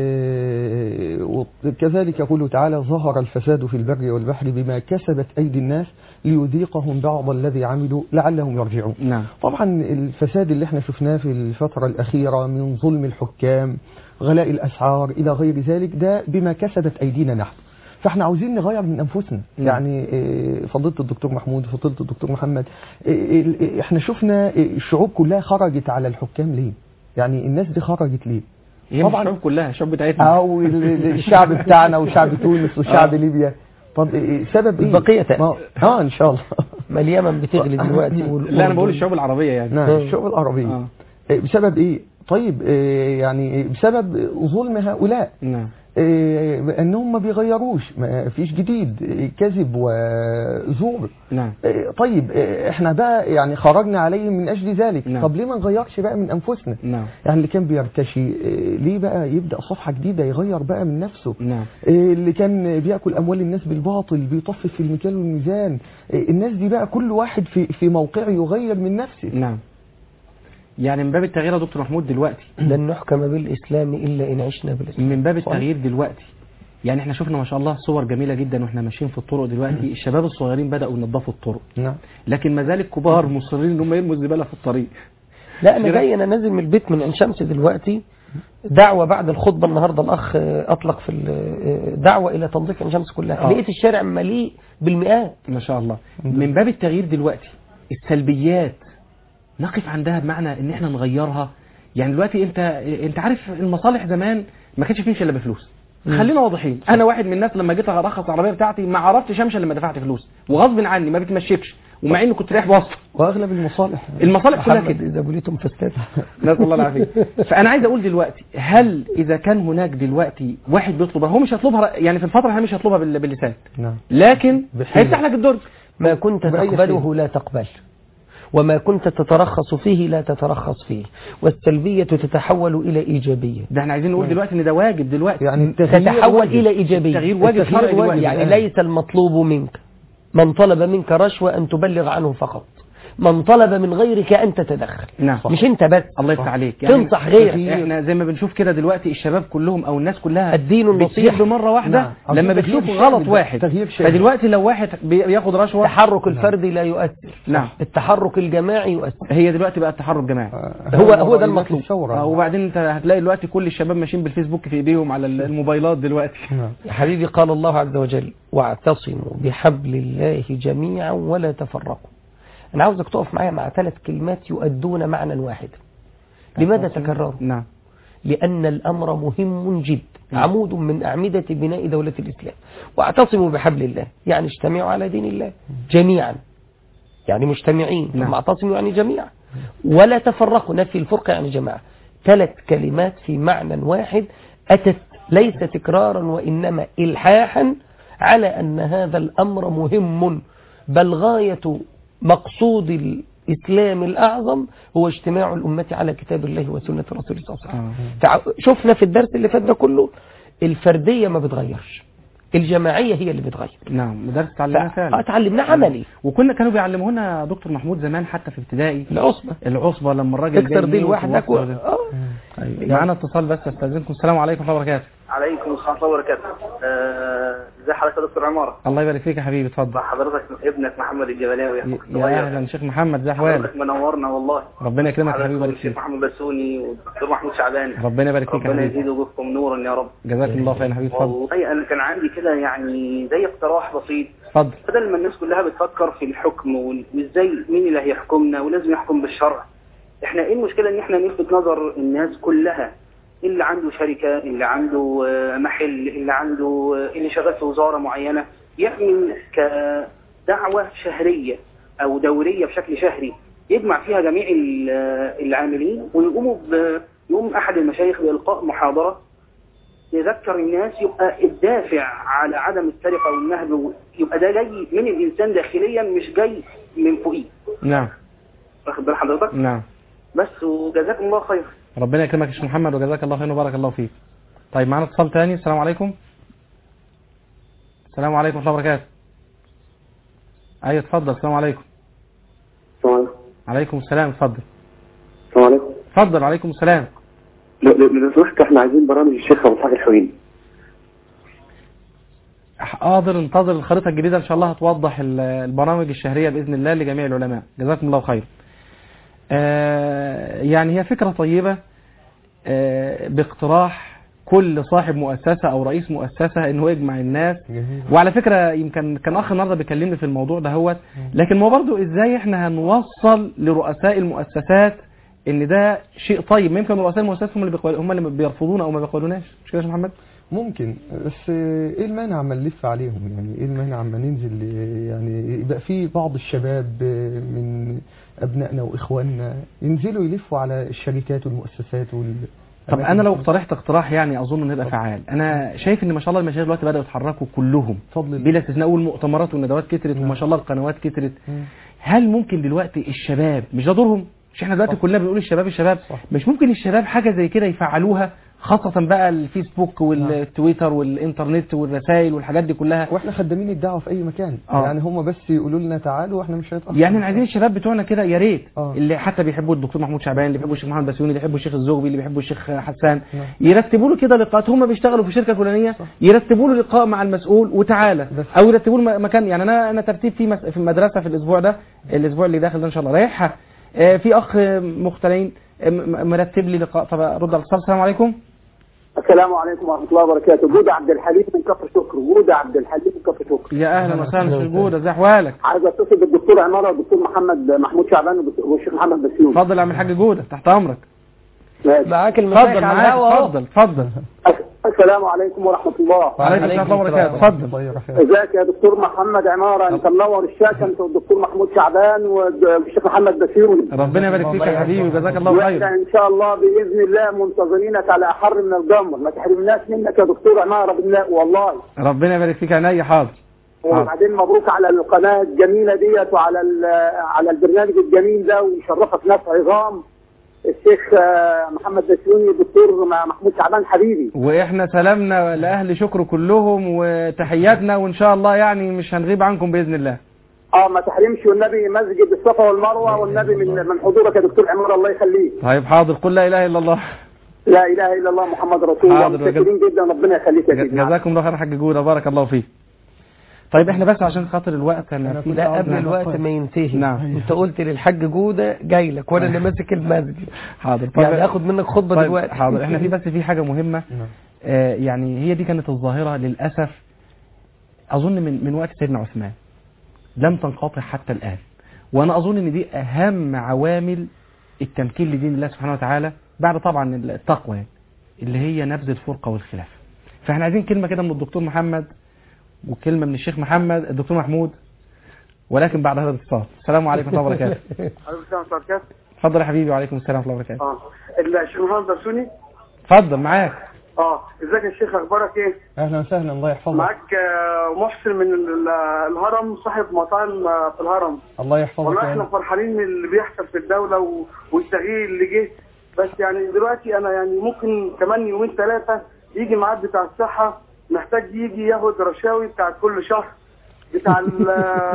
آه، وكذلك يقول تعالى ظهر الفساد في البر والبحر بما كسبت أيدي الناس ليذيقهم بعض الذي عملوا لعلهم يرجعون نعم طبعا الفساد اللي احنا شفناه في الفترة الأخيرة من ظلم الحكام غلاء الأسعار إلى غير ذلك ده بما كسبت أيدينا نحن فاحنا عاوزين نغير من انفسنا نعم. يعني آه، فضيله الدكتور محمود وفضيله الدكتور محمد آه، ال- احنا شفنا آه، الشعوب كلها خرجت على الحكام ليه يعني الناس دي خرجت ليه هي طبعاً. طبعا الشعوب كلها الشعوب بتاعتنا او ال- ال- الشعب بتاعنا وشعب تونس وشعب آه. ليبيا طب إيه سبب ايه البقية تأتي. ما- اه ان شاء الله ما اليمن بتغلي دلوقتي والأردن. لا انا بقول الشعوب العربيه يعني نعم الشعوب العربيه آه. إيه بسبب ايه طيب إيه يعني بسبب ظلم هؤلاء نعم إيه انهم ما بيغيروش ما فيش جديد إيه كذب وزور نعم إيه طيب إيه احنا بقى يعني خرجنا عليهم من اجل ذلك نعم. طب ليه ما نغيرش بقى من انفسنا نعم يعني اللي كان بيرتشي إيه ليه بقى يبدا صفحه جديده يغير بقى من نفسه نعم إيه اللي كان بياكل اموال الناس بالباطل بيطفف في المكيال والميزان إيه الناس دي بقى كل واحد في في موقعه يغير من نفسه نعم يعني من باب التغيير يا دكتور محمود دلوقتي لن نحكم بالإسلام إلا إن عشنا بالإسلام من باب التغيير دلوقتي يعني احنا شفنا ما شاء الله صور جميله جدا واحنا ماشيين في الطرق دلوقتي الشباب الصغيرين بداوا ينظفوا الطرق نعم لكن ما زال الكبار مصرين ان هم يرموا الزباله في الطريق لا أنا كده؟ جاي أنا نازل من البيت من عين شمس دلوقتي دعوة بعد الخطبة النهاردة الأخ أطلق في ال- دعوة إلى تنظيف عين شمس كلها آه. لقيت الشارع مليء بالمئات ما شاء الله من باب التغيير دلوقتي السلبيات نقف عندها بمعنى ان احنا نغيرها يعني دلوقتي انت انت عارف المصالح زمان ما كانش فيه الا بفلوس خلينا واضحين انا واحد من الناس لما جيت ارخص العربيه بتاعتي ما عرفتش امشي لما دفعت فلوس وغصب عني ما بتمشيكش ومع اني كنت رايح بواسطه واغلب المصالح المصالح كلها محمد كده إذا بليتم فاستاذن نسال الله العافيه فانا عايز اقول دلوقتي هل اذا كان هناك دلوقتي واحد بيطلبها هو مش هيطلبها يعني في الفتره الحاليه مش هيطلبها بال- باللسان نعم لكن بحيلة. هيفتح لك الدرج ما كنت بأي تقبله لا تقبل وما كنت تترخص فيه لا تترخص فيه والسلبية تتحول إلى إيجابية ده احنا عايزين نقول دلوقتي ان ده واجب دلوقتي يعني التغيير تتحول واجب. إلى إيجابية التغيير واجب التغيير شرعي واجب. دلوقتي يعني الآن. ليس المطلوب منك من طلب منك رشوة أن تبلغ عنه فقط من طلب من غيرك أن تتدخل نعم مش أنت بس الله يفتح عليك تنصح غيرك. احنا زي ما بنشوف كده دلوقتي الشباب كلهم او الناس كلها الدين بتسيب النصيحة بمره واحده نعم. لما عاوزين بتشوف تغيير غلط شامل. واحد تغيير شامل. فدلوقتي لو واحد بي- بياخد رشوه التحرك الفردي لا يؤثر نعم التحرك الجماعي يؤثر هي دلوقتي بقى التحرك جماعي هو- هو ده المطلوب. الثورة. آه، وبعدين انت هتلاقي دلوقتي كل الشباب ماشيين بالفيسبوك في ايديهم على الموبايلات دلوقتي نعم. يا حبيبي قال الله عز وجل واعتصموا بحبل الله جميعا ولا تفرقوا أنا عاوزك تقف معايا مع ثلاث كلمات يؤدون معنى واحد لماذا تكرروا؟ نعم لأن الأمر مهم جدا عمود من أعمدة بناء دولة الإسلام واعتصموا بحبل الله يعني اجتمعوا على دين الله جميعا يعني مجتمعين نعم. ثم اعتصموا يعني جميعا ولا تفرقوا نفي الفرقة يعني جماعة ثلاث كلمات في معنى واحد أتت ليس تكرارا وإنما إلحاحا على أن هذا الأمر مهم بل غاية مقصود الإسلام الأعظم هو اجتماع الأمة على كتاب الله وسنة رسوله صلى الله عليه وسلم آه. فع- شفنا في الدرس اللي فات ده كله الفردية ما بتغيرش الجماعية هي اللي بتغير نعم مدرس تعلمنا فعلا اتعلمنا عملي وكنا كانوا بيعلمونا دكتور محمود زمان حتى في ابتدائي العصبة العصبة لما الراجل تكسر جاي دي يموت لوحدك و... ووصل- آه. معانا اتصال بس استاذنكم السلام عليكم ورحمه الله وبركاته عليكم السلام ورحمة الله وبركاته. آه، ازي حضرتك يا دكتور عمارة؟ الله يبارك فيك يا حبيبي اتفضل حضرتك ابنك محمد الجبلاوي يا صغير. اهلا شيخ محمد زي احوالك حضرتك منورنا والله. ربنا يكرمك يا حبيبي حضرتك ويبارك والشيخ فيك محمد بسوني والدكتور محمود شعبان. ربنا يبارك فيك يا ربنا حبيبي يزيد وجودكم نورا يا رب. جزاكم الله خير يا حبيبي اتفضل والله انا كان عندي كده يعني زي اقتراح بسيط اتفضل بدل ما الناس كلها بتفكر في الحكم وال- وازاي مين اللي هيحكمنا ولازم يحكم بالشرع. احنا ايه المشكله ان احنا نلفت نظر الناس كلها اللي عنده شركة اللي عنده آه، محل اللي عنده آه، اللي شغال في وزارة معينة يعمل كدعوة شهرية أو دورية بشكل شهري يجمع فيها جميع ال- آه، العاملين ويقوموا ب- يقوم أحد المشايخ بإلقاء محاضرة يذكر الناس يبقى الدافع على عدم السرقة والنهب يبقى ده جاي من الإنسان داخليا مش جاي من فوقيه نعم واخد بال حضرتك نعم بس وجزاكم الله خير ربنا يكرمك يا شيخ محمد وجزاك الله خير وبارك الله فيك طيب معانا اتصال تاني السلام عليكم السلام عليكم ورحمه الله وبركاته ايوه اتفضل السلام عليكم السلام عليكم عليكم السلام اتفضل السلام عليكم اتفضل عليكم السلام لو لو سمحت احنا عايزين برامج الشيخ ابو اسحاق الحويني حاضر انتظر الخريطة الجديدة ان شاء الله هتوضح ال- البرامج الشهرية بإذن الله لجميع العلماء جزاكم الله خير آه، يعني هي فكرة طيبة آه، باقتراح كل صاحب مؤسسة او رئيس مؤسسة انه يجمع الناس جميل. وعلى فكرة يمكن كان اخ النهارده بيكلمني في الموضوع ده هو لكن ما برضو ازاي احنا هنوصل لرؤساء المؤسسات ان ده شيء طيب ما يمكن رؤساء المؤسسات هم اللي بيقبل هم اللي بيرفضونا او ما بيقبلوناش مش كده يا شيخ محمد ممكن بس ايه المانع اما نلف عليهم يعني ايه المانع اما ننزل يعني يبقى في بعض الشباب من ابنائنا واخواننا ينزلوا يلفوا على الشركات والمؤسسات وال طب انا لو اقترحت اقتراح يعني اظن انه يبقى فعال انا شايف ان ما شاء الله المشايخ دلوقتي بداوا يتحركوا كلهم فضل الله. بلا استثناء والمؤتمرات والندوات كترت وما شاء الله القنوات كترت هل ممكن دلوقتي الشباب مش ده دورهم مش احنا دلوقتي كلنا بنقول الشباب الشباب صح. مش ممكن الشباب حاجه زي كده يفعلوها خاصة بقى الفيسبوك والتويتر والانترنت والرسائل والحاجات دي كلها واحنا خدامين الدعوه في اي مكان آه. يعني هم بس يقولوا لنا تعالوا واحنا مش هيتاخر يعني احنا عايزين الشباب بتوعنا كده يا ريت آه. اللي حتى بيحبوا الدكتور محمود شعبان اللي بيحبوا الشيخ محمد بسيوني اللي بيحبوا الشيخ الزغبي اللي بيحبوا الشيخ حسان نعم. يرتبوا له كده لقاءات هم بيشتغلوا في شركه فلانيه يرتبوا له لقاء مع المسؤول وتعالى بس. او يرتبوا له مكان يعني انا انا ترتيب في مس- في المدرسه في الاسبوع ده الاسبوع اللي داخل ده ان شاء الله رايحها آه، في اخ مختلين آه، م- مرتب لي لقاء طب رد على الاتصال السلام عليكم السلام عليكم ورحمة الله وبركاته جودة عبد الحليم من كفر شكر جودة عبد الحليم من كفر شكر يا اهلا وسهلا استاذ جوده ازي احوالك عايز اتصل بالدكتور عمارة والدكتور محمد محمود شعبان والدكتور- والشيخ محمد بسيون اتفضل يا عم الحاج جوده تحت امرك ماشي. معاك المشايخ اتفضل على معاك الهوا أهو. اتفضل اتفضل السلام عليكم ورحمة الله وعليكم السلام ورحمه الله وبركاته اتفضل الله يرحمه ازيك يا دكتور محمد عمارة انت منور الشاشة انت والدكتور محمود شعبان والشيخ محمد بسيون ربنا يبارك فيك يا حبيبي وجزاك الله خير واحنا ان شاء الله باذن الله منتظرينك على احر من الجمر ما تحرمناش منك يا دكتور عمارة بالله والله ربنا يبارك فيك عينيا حاضر حاضر. وبعدين مبروك على القناة الجميلة ديت وعلى ال- على البرنامج الجميل ده ويشرفك ناس عظام الشيخ آه، محمد بسيوني الدكتور م- محمود شعبان حبيبي واحنا سلامنا لاهل شكر كلهم وتحياتنا وان شاء الله يعني مش هنغيب عنكم باذن الله اه ما تحرمش والنبي مسجد الصفا والمروه والنبي من من حضورك يا دكتور عمار الله يخليك طيب حاضر قل لا اله الا الله لا اله الا الله محمد رسول الله حاضر، متشكرين جدا ربنا يخليك يا سيدي جزاكم الله خير يا حاج جوده بارك الله فيك طيب احنا بس عشان خاطر الوقت انا في لا قبل نعم. الوقت ما ينتهي نعم. انت قلت للحاج جوده جاي لك وانا اللي ماسك المسجد حاضر طيب يعني اخد منك خطبه طيب دلوقتي حاضر احنا في بس في حاجه مهمه آه يعني هي دي كانت الظاهره للاسف اظن من من وقت سيدنا عثمان لم تنقطع حتى الان وانا اظن ان دي اهم عوامل التمكين لدين الله سبحانه وتعالى بعد طبعا التقوى يعني اللي هي نبذ الفرقه والخلاف فاحنا عايزين كلمه كده من الدكتور محمد وكلمه من الشيخ محمد الدكتور محمود ولكن بعد هذا الاتصال السلام عليكم ورحمه الله وبركاته عليكم السلام ورحمة الله اتفضل يا حبيبي وعليكم السلام ورحمه الله وبركاته اه الشيخ محمد برسوني اتفضل معاك اه ازيك يا شيخ اخبارك ايه؟ اهلا وسهلا الله يحفظك معاك آه، محسن من ال- الهرم صاحب مطاعم آه، في الهرم الله يحفظك والله يا احنا رب. فرحانين من اللي بيحصل في الدولة و- والتغيير اللي جه بس يعني دلوقتي انا يعني ممكن كمان يومين ثلاثة يجي ميعاد بتاع الصحة محتاج يجي ياخد رشاوي بتاع كل شهر بتاع ال-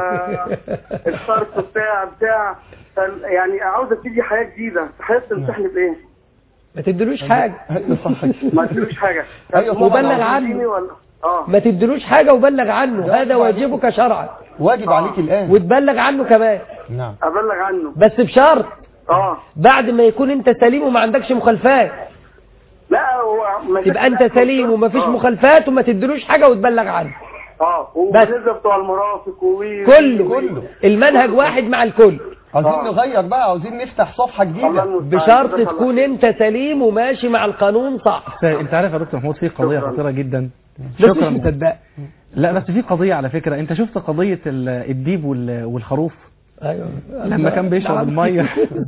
الصرف بتاع بتاع فال- يعني عاوزة تيجي حياة جديدة حضرتك تنصحني بايه؟ ما تدلوش حاجه أيوة صح ما تقولوش حاجة أيوة طبعاً. وبلغ عنه. تديني ولا اه ما تدلوش حاجه وبلغ عنه هذا واجبك شرعا واجب عليك الان وتبلغ عنه كمان نعم ابلغ عنه بس بشرط اه بعد ما يكون انت سليم وما عندكش مخالفات لا هو ما تبقى انت سليم ومفيش آه. مخالفات وما تدلوش حاجه وتبلغ عنه اه بس. وبالنسبه بتوع المرافق و كله كله. المنهج واحد مع الكل عاوزين آه. نغير بقى عاوزين نفتح صفحة الله جديدة المستعان. بشرط جزاك الله تكون خير. انت سليم وماشي مع القانون صح بس انت عارف يا دكتور محمود في قضيه شكراً. خطيره جدا بس مش شكرا مصدق لا بس في قضيه على فكره انت شفت قضيه ال- الديب وال- والخروف ايوه لما كان بيشرب نعم. الميه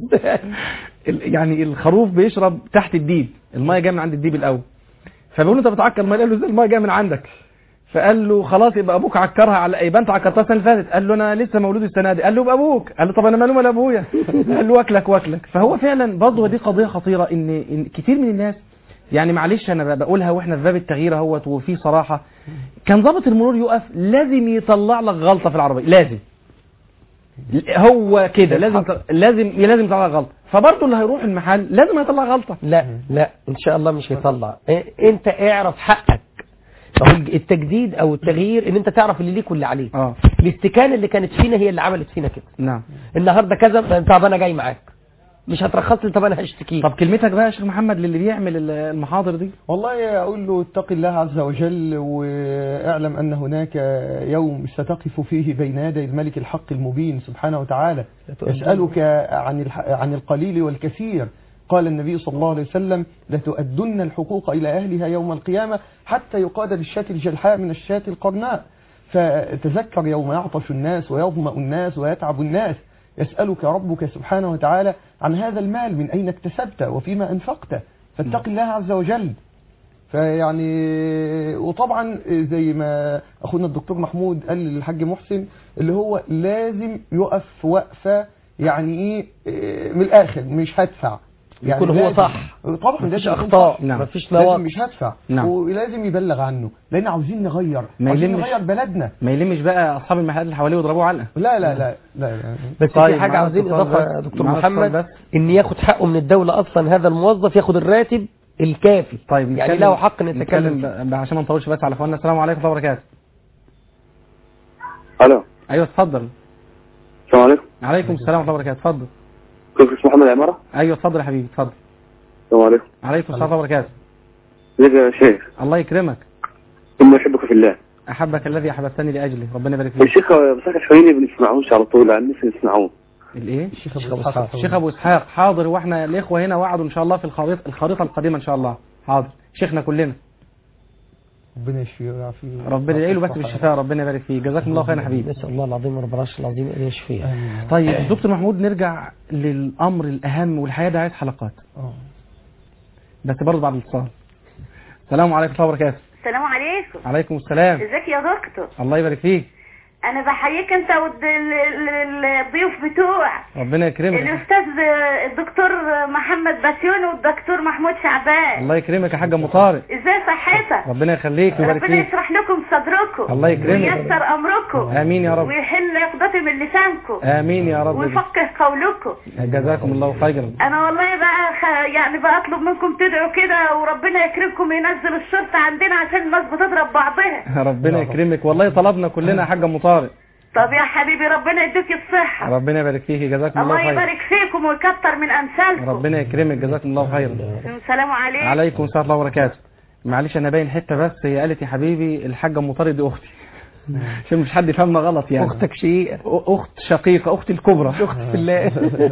ال- يعني الخروف بيشرب تحت الديب الميه جايه من عند الديب الاول فبيقول له انت بتعكر الميه قال له ازاي الميه جايه من عندك فقال له خلاص يبقى ابوك عكرها على يبقى انت عكرتها السنه اللي فاتت قال له انا لسه مولود السنه دي قال له يبقى ابوك قال له طب انا مالي ولا ابويا قال له واكلك واكلك فهو فعلا برضه دي قضيه خطيره ان ان كتير من الناس يعني معلش انا بقولها واحنا في باب التغيير اهوت وفي صراحه كان ضابط المرور يقف لازم يطلع لك غلطه في العربيه لازم هو كده لازم لازم لازم يطلع لك غلطه فبرضه اللي هيروح المحل لازم يطلع غلطه لا لا ان شاء الله مش هيطلع إيه، انت اعرف حقك فهو التجديد او التغيير ان انت تعرف اللي ليك واللي عليك اه الاستكانه اللي كانت فينا هي اللي عملت فينا كده نعم النهارده كذا طب انا جاي معاك مش هترخص لي طب انا هشتكيك طب كلمتك بقى يا شيخ محمد للي بيعمل ال- المحاضر دي والله أقول له اتق الله عز وجل واعلم أن هناك يوم ستقف فيه بين يدي الملك الحق المبين سبحانه وتعالى يسألك عن الح- عن القليل والكثير قال النبي صلى الله عليه وسلم لتؤدن الحقوق إلى أهلها يوم القيامة حتى يقاد بالشاة الجلحاء من الشاة القرناء فتذكر يوم يعطش الناس ويظمأ الناس ويتعب الناس يسألك ربك سبحانه وتعالى عن هذا المال من أين اكتسبته وفيما أنفقته فاتق الله عز وجل فيعني وطبعا زي ما اخونا الدكتور محمود قال للحاج محسن اللي هو لازم يقف وقفه يعني ايه إيه، من الاخر مش هدفع يكون هو لازم- صح. طبعا مفيش لازم يكون أخطاء، صح. نعم. مفيش لازم نواقص مش هدفع نعم. ولازم يبلغ عنه لان عاوزين نغير ما عاوزين يلمش. نغير بلدنا ما يلمش بقى اصحاب المحلات اللي حواليه ويضربوه علقه لا لا لا لا, لا. بس طيب، في حاجة معانا عاوزين اتصال إضافة بس. يا دكتور معانا اتصال محمد بس. إن ياخد حقه من الدولة أصلا هذا الموظف ياخد الراتب الكافي طيب يعني نتكلم- له حق نتكلم نتكلم فيه. ب- عشان ما نطولش بس على اخواننا السلام عليكم ورحمه الله وبركاته الو ايوه اتفضل السلام عليكم عليكم السلام ورحمه الله وبركاته اتفضل كيف اسمه محمد عمارة ايوه اتفضل يا حبيبي اتفضل السلام عليكم عليكم السلام ورحمه الله وبركاته ازيك يا شيخ الله يكرمك ثم يحبك في الله احبك الذي احببتني لاجله ربنا يبارك فيك الشيخ بساك شويني بنسمعوش على طول عن نفسي نسمعوه الايه الشيخ الشيخ أبو أبو إسحاق إسحاق. الشيخ ابو اسحاق حاضر واحنا الاخوه هنا وعدوا ان شاء الله في الخريطه الخريطه القادمه ان شاء الله حاضر شيخنا كلنا ربنا يشفيه ويعافيه ربنا يدعي له بس بالشفاء ربنا يبارك فيه جزاكم الله خيرا يا حبيبي نسأل الله العظيم رب العرش العظيم أن يشفيه آمين. طيب دكتور محمود نرجع للامر الاهم والحياه ده عايز حلقات آه. بس برضه بعد الاتصال السلام عليكم ورحمه الله وبركاته السلام عليكم عليكم السلام ازيك يا دكتور الله يبارك فيك انا بحييك انت والضيوف بتوع ربنا يكرمك الاستاذ الدكتور محمد بسيون والدكتور محمود شعبان الله يكرمك يا حاجه ام طارق ازاي صحتك ربنا يخليك ويبارك ربنا فيك يشرح لكم صدركم الله يكرمك. وييسر امركم امين يا رب ويحل عقدة من لسانكم امين يا رب ويفقه قولكم جزاكم الله خيرا انا والله بقى خ... يعني بطلب منكم تدعوا كده وربنا يكرمكم ينزل الشرطة عندنا عشان الناس بتضرب بعضها ربنا يكرمك والله طلبنا كلنا يا حاجه ام طارق طب يا حبيبي ربنا يديك الصحة ربنا يبارك فيك جزاكم الله الله خيرا يبارك فيكم ويكتر من امثالكم ربنا يكرمك جزاكم الله خيرا السلام عليكم عليكم السلام ورحمه الله وبركاته معلش انا باين حته بس هي قالت يا حبيبي الحاجه ام طارق دي اختي عشان مش حد يفهمنا غلط يعني أختك شقيقة أ- اخت شقيقه اختي الكبرى أخت في الله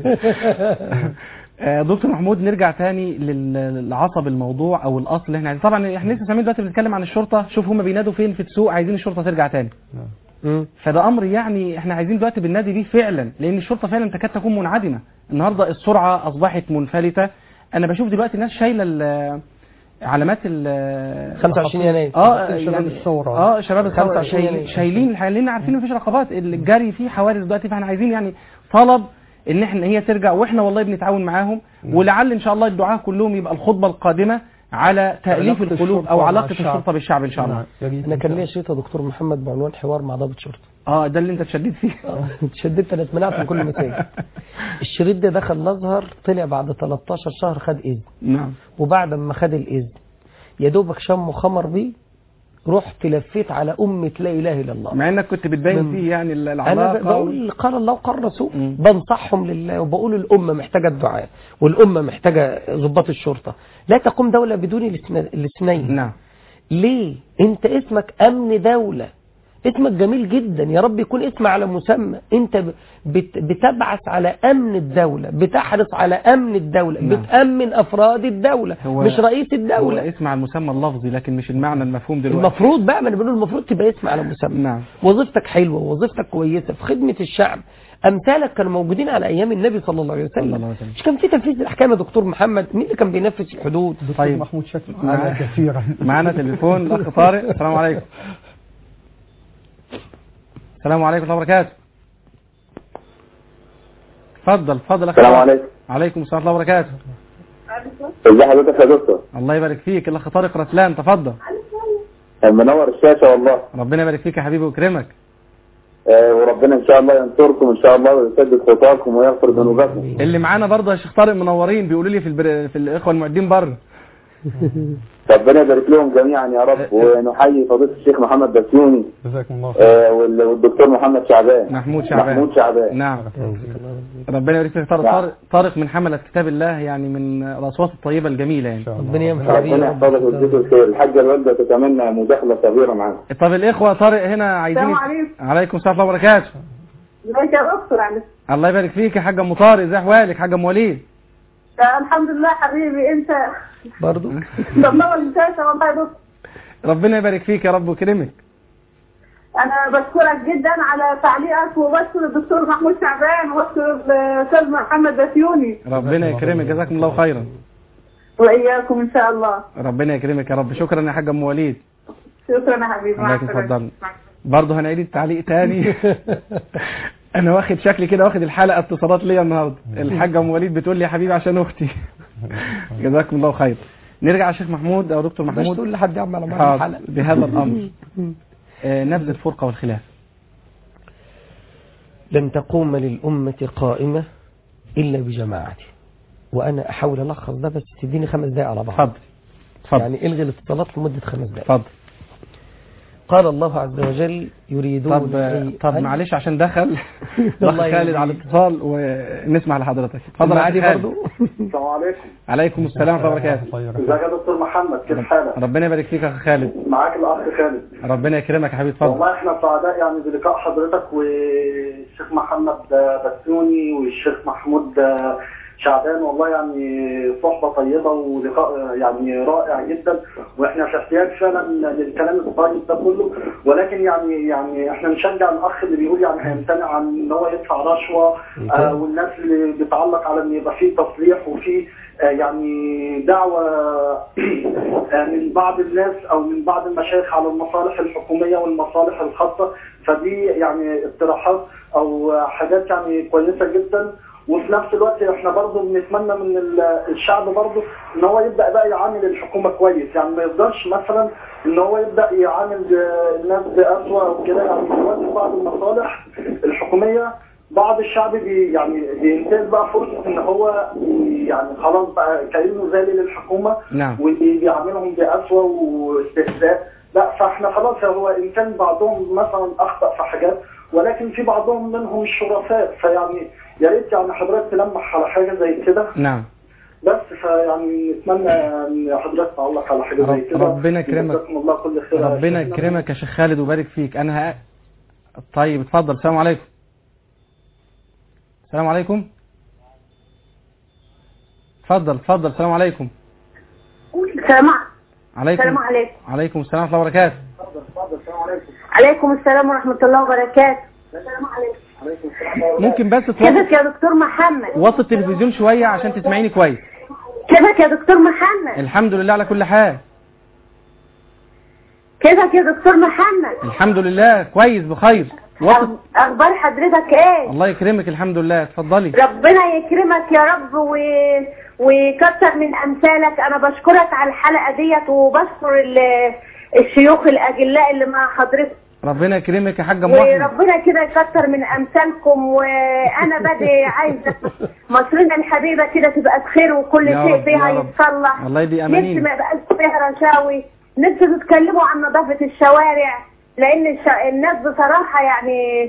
آه، دكتور محمود نرجع تاني لل- لعصب الموضوع او الاصل اللي احنا عايزين طبعا احنا لسه سامعين دلوقتي بنتكلم عن الشرطه شوف هم بينادوا فين في السوق عايزين الشرطه ترجع تاني مم. فده امر يعني احنا عايزين دلوقتي بننادي بيه فعلا لان الشرطه فعلا تكاد تكون منعدمه النهارده السرعه اصبحت منفلته انا بشوف دلوقتي ناس شايله ال- علامات ال 25 يناير اه شباب يعني الثورة. اه شباب الثوره 25 شايلين يناير. شايلين لان عارفين مفيش رقابات الجري فيه حوادث دلوقتي فاحنا عايزين يعني طلب ان احنا هي ترجع واحنا والله بنتعاون معاهم ولعل ان شاء الله الدعاء كلهم يبقى الخطبه القادمه على تاليف علاقة القلوب الشرطة او مع علاقه الشعب. الشرطه بالشعب ان شاء الله نعم. يا ريت أنا إن كان شاء ليا شريط يا دكتور محمد بعنوان حوار مع ضابط شرطة اه ده اللي انت اتشددت فيه اتشددت أنا اتمنعت من كل مساجد الشريط ده دخل الأزهر طلع بعد 13 شهر خد إذن نعم وبعد ما خد الإذن يا دوبك شم خمر بيه رحت لفيت على أمة لا إله إلا الله مع انك كنت بتبين من- فيه يعني ال- انا العلاقه ب- بقول قال الله وقال الرسول مم. بنصحهم لله وبقول الامه محتاجه الدعاء والامه محتاجه ضباط الشرطه لا تقوم دوله بدون الاثنين- الاثنين نعم ليه انت اسمك امن دوله اسمك جميل جدا يا رب يكون اسم على مسمى انت ب- بت- بتبعث على امن الدوله بتحرص على امن الدوله نعم. بتامن افراد الدوله هو- مش رئيس هو الدوله اسم على المسمى اللفظي لكن مش المعنى المفهوم دلوقتي المفروض بقى ما انا بقول المفروض تبقى اسم على مسمى نعم وظيفتك حلوة ووظيفتك كويسة في خدمة الشعب أمثالك كانوا موجودين على أيام النبي صلى الله عليه صلى الله وسلم عليه وسلم. مش كان في تنفيذ الأحكام يا دكتور محمد مين اللي كان بينفذ الحدود دكتور طيب. محمود شكل معانا- معنا كثيرا معانا تليفون الاخ طارق السلام عليكم السلام عليكم ورحمه الله وبركاته اتفضل اتفضل يا أخي السلام طارق. عليكم عليكم السلام ورحمه الله وبركاته ازي حضرتك يا دكتور الله يبارك فيك الاخ طارق رسلان تفضل منور الشاشة والله ربنا يبارك فيك يا حبيبي ويكرمك آه، وربنا ان شاء الله ينصركم ان شاء الله ويسدد خطاكم ويغفر ذنوبكم اللي معانا برضه يا شيخ طارق منورين بيقولوا لي في البر... في الاخوه المعدين بره ربنا يبارك لهم جميعا يا رب ونحيي فضيلة الشيخ محمد بسيوني جزاكم الله خير آه، وال- والدكتور محمد شعبان محمود شعبان محمود شعبان نعم ربنا يبارك فيك طارق نعم. طارق طارق من حملة كتاب الله يعني من الاصوات الطيبه الجميله يعني إن شاء الله. ربنا ينفع بيه ربنا يا رب. يحفظك ويجزيك الخير الحاجة الوالدة تتمنى مداخلة صغيرة معانا طب الاخوه طارق هنا عايزين السلام عليكم. عليكم السلام ورحمه الله وبركاته ازيك يا دكتور عامل الله يبارك فيك يا حاج ام طارق ازي احوالك حاج ام وليد الحمد لله حبيبي انت برضو منور الشاشه والله يا دكتور ربنا يبارك فيك يا رب ويكرمك انا بشكرك جدا على تعليقك وبشكر الدكتور محمود شعبان وبشكر الاستاذ محمد بسيوني ربنا يكرمك جزاكم الله خيرا واياكم ان شاء الله ربنا يكرمك يا رب شكرا يا حاج ام وليد شكرا يا حبيبي مع الله السلامه يتفضل برضه هنعيد التعليق تاني انا واخد شكلي كده واخد الحلقه اتصالات ليا النهارده الحاجه ام وليد بتقول لي يا حبيبي عشان اختي جزاكم الله خير نرجع على الشيخ محمود او دكتور مش محمود تقول لحد يا عم على معايا حاضر الحلقة بهذا الامر آه، نبذ الفرقه والخلاف لن تقوم للأمة قائمة إلا بجماعته وأنا أحاول ألخص ده بس تديني خمس دقايق على بعض اتفضل اتفضل يعني الغي الاتصالات لمدة خمس دقايق اتفضل قال الله عز وجل يريدون طب أن- طب أن- معلش عشان دخل الله اخ خالد يهديك. على الاتصال ونسمع لحضرتك اتفضل عادي يا أخي خالد. برضو السلام عليكم عليكم السلام ورحمه الله وبركاته ازيك يا دكتور محمد كيف حالك؟ ربنا يبارك فيك يا اخ خالد معاك الاخ خالد ربنا يكرمك يا حبيبي اتفضل والله احنا سعداء يعني بلقاء حضرتك والشيخ محمد بسيوني والشيخ محمود شعبان والله يعني صحبة طيبة ولقاء يعني رائع جدا واحنا في احتياج فعلا للكلام الطيب ده كله ولكن يعني يعني احنا نشجع الاخ اللي بيقول يعني هيمتنع عن ان هو يدفع رشوة آه والناس اللي بتعلق على ان يبقى فيه تصريح وفيه آه يعني دعوة آه من بعض الناس او من بعض المشايخ على المصالح الحكومية والمصالح الخاصة فدي يعني اقتراحات او حاجات يعني كويسة جدا وفي نفس الوقت احنا برضه بنتمنى من ال- الشعب برضه ان هو يبدا بقى يعامل الحكومه كويس يعني ما يفضلش مثلا ان هو يبدا يعامل الناس بقسوه او كده يعني دلوقتي بعض المصالح الحكوميه بعض الشعب بي يعني بينتهز بقى فرصه ان هو يعني خلاص بقى كانه ذليل للحكومه نعم وبيعاملهم بقسوه واستهزاء لا فاحنا خلاص هو ان كان بعضهم مثلا اخطا في حاجات ولكن في بعضهم منهم شرفاء فيعني يا ريت يعني حضرتك تلمح على حاجه زي كده نعم بس فيعني نتمنى ان حضرتك تعلق على حاجه زي رب- كده ربنا يكرمك. جزاكم الله كل خير يا ربنا شيخنا. يكرمك يا شيخ خالد ويبارك فيك انا ه... طيب اتفضل السلام عليكم السلام عليكم اتفضل اتفضل السلام عليكم السلام عليكم السلام عليكم عليكم السلام ورحمه الله وبركاته عليكم السلام ورحمه الله وبركاته ممكن بس توطي كيفك يا دكتور محمد وطي التلفزيون شويه عشان تسمعيني كويس كيفك يا دكتور محمد الحمد لله على كل حال كيفك يا دكتور محمد الحمد لله كويس بخير وطي أخ- اخبار حضرتك ايه الله يكرمك الحمد لله اتفضلي ربنا يكرمك يا رب و... ويكتر من امثالك انا بشكرك على الحلقه ديت وبشكر ال- الشيوخ الاجلاء اللي مع حضرتك ربنا يكرمك يا حاجه ام احمد وربنا كده يكتر من امثالكم وانا بدي عايزه مصرنا الحبيبه كده تبقى بخير وكل يا شيء رب، فيها يا رب. يتصلح الله يدي نفسي امانين ما يبقاش فيها رشاوي نفسي تتكلموا عن نظافه الشوارع لان الش... الناس بصراحه يعني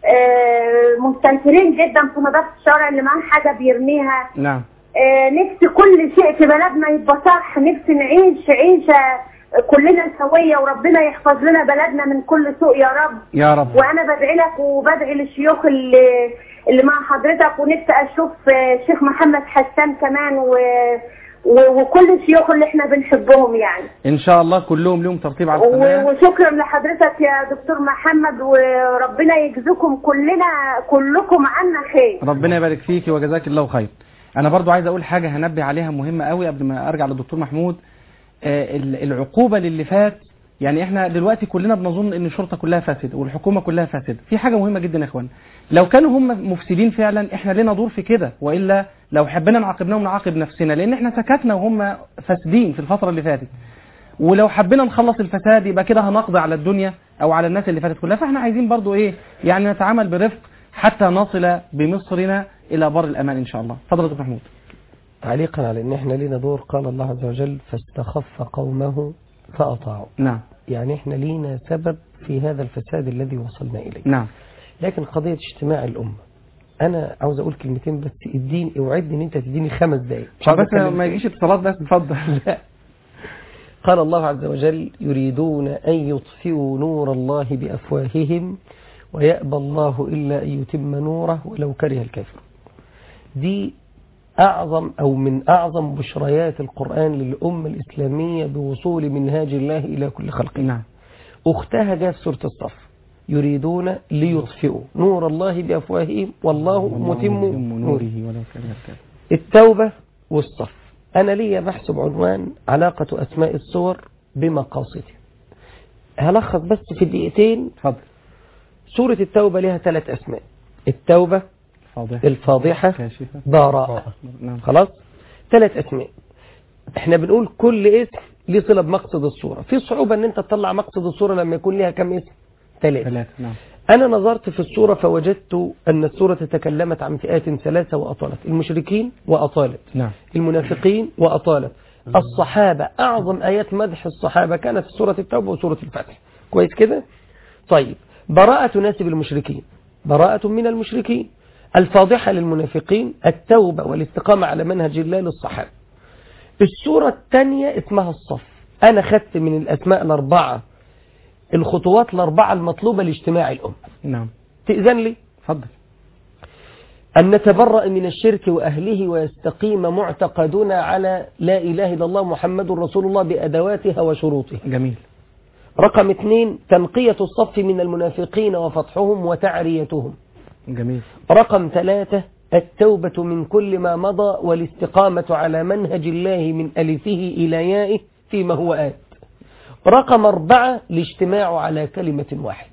آه، مستنكرين جدا في نظافه الشوارع اللي معاه حاجه بيرميها نعم آه، نفسي كل شيء في بلدنا يبقى صح نفسي نعيش عيشة كلنا سوية وربنا يحفظ لنا بلدنا من كل سوء يا رب يا رب وانا بدعي لك وبدعي للشيوخ اللي اللي مع حضرتك ونفسي اشوف آه، الشيخ محمد حسان كمان و... و... وكل الشيوخ اللي احنا بنحبهم يعني ان شاء الله كلهم لهم ترتيب على و... القناه وشكرا لحضرتك يا دكتور محمد وربنا يجزيكم كلنا كلكم عنا خير ربنا يبارك فيكي وجزاك الله خير انا برضو عايز اقول حاجه هنبه عليها مهمه قوي قبل ما ارجع للدكتور محمود آه، ال- العقوبه للي فات يعني احنا دلوقتي كلنا بنظن ان الشرطه كلها فاسده والحكومه كلها فاسده في حاجه مهمه جدا يا اخوان لو كانوا هم مفسدين فعلا احنا لنا دور في كده والا لو حبينا نعاقبناهم نعاقب نفسنا لان احنا سكتنا وهم فاسدين في الفتره اللي فاتت ولو حبينا نخلص الفساد يبقى كده هنقضي على الدنيا او على الناس اللي فاتت كلها فاحنا عايزين برضو ايه يعني نتعامل برفق حتى نصل بمصرنا الى بر الامان ان شاء الله اتفضل يا دكتور محمود تعليقا على ان احنا لينا دور قال الله عز وجل فاستخف قومه فأطاعوا نعم يعني احنا لينا سبب في هذا الفساد الذي وصلنا إليه نعم لكن قضية اجتماع الأمة أنا عاوز أقول كلمتين بس اديني اوعدني إن أنت تديني خمس دقايق مش عاوز بس أتكلم ما تاني. يجيش اتصالات بس اتفضل لا قال الله عز وجل يريدون أن يطفئوا نور الله بأفواههم ويأبى الله إلا أن يتم نوره ولو كره الكافر دي أعظم أو من أعظم بشريات القرآن للأمة الإسلامية بوصول منهاج الله إلى كل خلقه نعم أختها جاء في سورة الصف يريدون ليطفئوا نور الله بأفواههم والله متم نوره نوره ولو كره الكافرون التوبة والصف أنا لي بحث بعنوان علاقة أسماء السور بمقاصدها هلخص بس في دقيقتين اتفضل سورة التوبة لها ثلاث أسماء التوبة فاضح الفاضحة كاشفة ضراء نعم خلاص ثلاث أسماء احنا بنقول كل اسم ليه صلة بمقصد الصورة في صعوبة ان انت تطلع مقصد الصورة لما يكون لها كم اسم ثلاثة ثلاثة نعم أنا نظرت في السورة فوجدت أن السورة تكلمت عن فئات ثلاثة وأطالت المشركين وأطالت نعم المنافقين وأطالت الصحابة أعظم آيات مدح الصحابة كانت في سورة التوبة وسورة الفتح كويس كده طيب براءة تناسب المشركين براءة من المشركين الفاضحة للمنافقين التوبة والاستقامة على منهج الله للصحابة السورة الثانية اسمها الصف أنا خدت من الأسماء الأربعة الخطوات الأربعة المطلوبة لاجتماع الأمة نعم تأذن لي اتفضل أن نتبرأ من الشرك وأهله ويستقيم معتقدنا على لا إله إلا الله محمد رسول الله بأدواتها وشروطها جميل رقم اثنين تنقية الصف من المنافقين وفتحهم وتعريتهم جميل رقم ثلاثة التوبة من كل ما مضى والاستقامة على منهج الله من ألفه إلى يائه فيما هو آت رقم أربعة الاجتماع على كلمة واحدة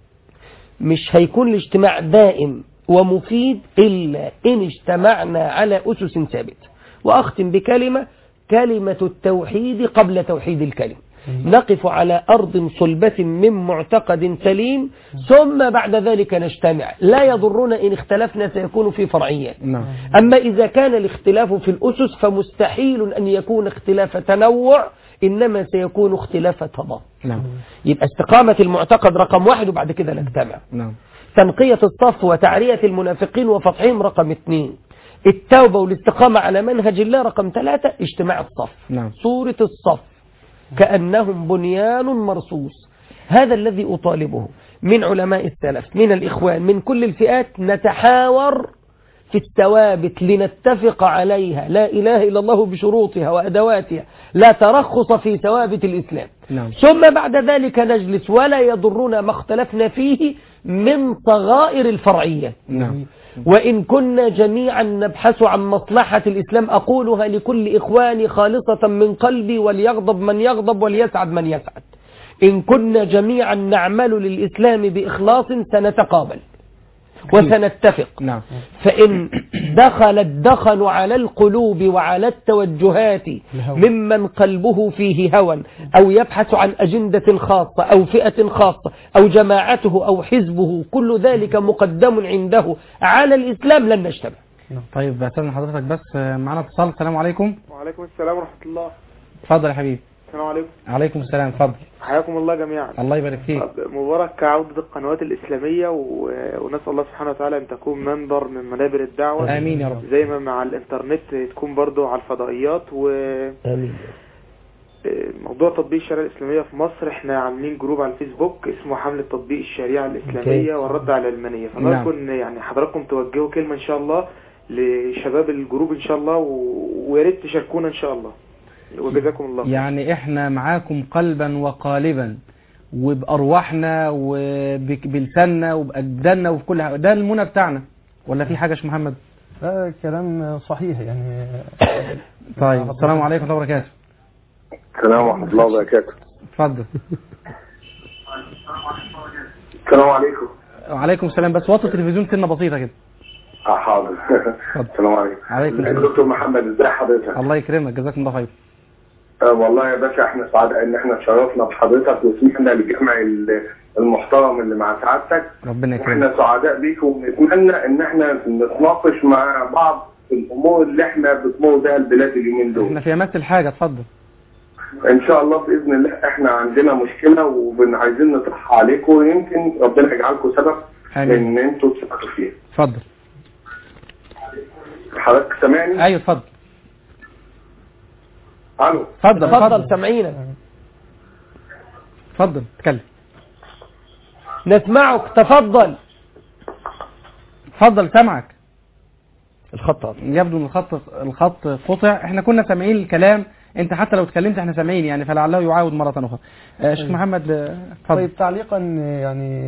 مش هيكون الاجتماع دائم ومفيد إلا إن اجتمعنا على أسس ثابتة وأختم بكلمة كلمة التوحيد قبل توحيد الكلمة نقف على أرض صلبة من معتقد سليم ثم بعد ذلك نجتمع لا يضرنا إن اختلفنا سيكون في فرعيات نعم أما إذا كان الاختلاف في الأسس فمستحيل أن يكون اختلاف تنوع إنما سيكون اختلاف تضاد نعم يبقى استقامة المعتقد رقم واحد وبعد كده نجتمع نعم تنقية الصف وتعرية المنافقين وفتحهم رقم اثنين التوبة والاستقامة على منهج الله رقم ثلاثة اجتماع الصف نعم صورة الصف كأنهم بنيان مرصوص هذا الذي أطالبه من علماء السلف من الإخوان من كل الفئات نتحاور في الثوابت لنتفق عليها لا إله إلا الله بشروطها وأدواتها لا ترخص في ثوابت الإسلام نعم ثم بعد ذلك نجلس ولا يضرنا ما اختلفنا فيه من صغائر الفرعية نعم وإن كنا جميعا نبحث عن مصلحة الإسلام أقولها لكل إخواني خالصة من قلبي وليغضب من يغضب وليسعد من يسعد إن كنا جميعا نعمل للإسلام بإخلاص سنتقابل وسنتفق نعم فإن دخل الدخن على القلوب وعلى التوجهات ممن قلبه فيه هوى أو يبحث عن أجندة خاصة أو فئة خاصة أو جماعته أو حزبه كل ذلك مقدم عنده على الإسلام لن نجتمع طيب استاذن حضرتك بس آه، معانا اتصال السلام عليكم وعليكم السلام ورحمة الله اتفضل يا حبيبي السلام عليكم عليكم السلام اتفضل حياكم الله جميعا الله يبارك فيك مبارك عودة القنوات الإسلامية و... ونسأل الله سبحانه وتعالى أن تكون منبر من منابر الدعوة امين يا رب زي ما مع الإنترنت تكون برضو على الفضائيات آمين وموضوع تطبيق الشريعة الإسلامية في مصر احنا عاملين جروب على الفيسبوك اسمه حملة تطبيق الشريعة الإسلامية والرد على العلمانية نعم. فنكون يعني حضراتكم توجهوا كلمة إن شاء الله لشباب الجروب إن شاء الله و... ويا ريت تشاركونا إن شاء الله وجزاكم الله خير. يعني احنا معاكم قلبا وقالبا وبأرواحنا وبلساننا وبأجدادنا وفي كل حاجة ده المنى بتاعنا ولا في حاجة يا شيخ محمد ده كلام صحيح يعني طيب السلام عليكم ورحمة الله وبركاته السلام ورحمة الله وبركاته اتفضل السلام عليكم وعليكم السلام بس وطي التلفزيون سنة بسيطة كده اه حاضر السلام عليكم عليكم السلام دكتور محمد ازي حضرتك الله يكرمك جزاكم الله خير آه والله يا باشا احنا سعداء ان احنا اتشرفنا بحضرتك وسمعنا الجمع ال- المحترم اللي مع سعادتك ربنا يكرمك واحنا سعداء بيك ونتمنى ان احنا نتناقش مع بعض في الامور اللي احنا بتمر بها البلاد اليومين دول احنا في امس الحاجة اتفضل ان شاء الله باذن الله احنا عندنا مشكله وعايزين نطرحها عليكم ويمكن ربنا يجعلكم سبب آمين. ان انتوا تساعدوا فيها اتفضل حضرتك سامعني؟ ايوه اتفضل الو اتفضل تفضل سامعينك اتفضل اتكلم نسمعك تفضل اتفضل سامعك الخط قطع. يبدو ان الخط الخط قطع احنا كنا سامعين الكلام انت حتى لو اتكلمت احنا سامعين يعني فلعله يعاود مره اخرى آه، شيخ محمد آه، اتفضل طيب تعليقا يعني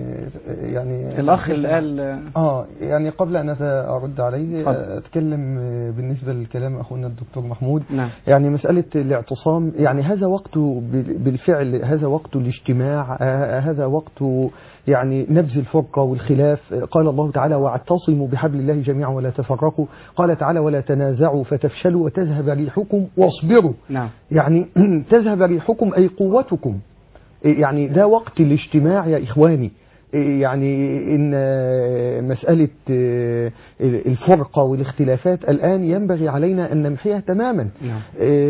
يعني الاخ اللي قال اه يعني قبل ان أت- ارد عليه اتفضل. اتكلم بالنسبه لكلام اخونا الدكتور محمود نعم يعني مسألة الاعتصام يعني هذا وقت بال- بالفعل هذا وقت الاجتماع آه، هذا وقت يعني نبذ الفرقة والخلاف آه، قال الله تعالى واعتصموا بحبل الله جميعا ولا تفرقوا قال تعالى ولا تنازعوا فتفشلوا وتذهب ريحكم واصبروا نعم يعني تذهب ريحكم أي قوتكم يعني ده وقت الاجتماع يا إخواني يعني إن مسألة الفرقة والاختلافات الآن ينبغي علينا أن نمحيها تماما نعم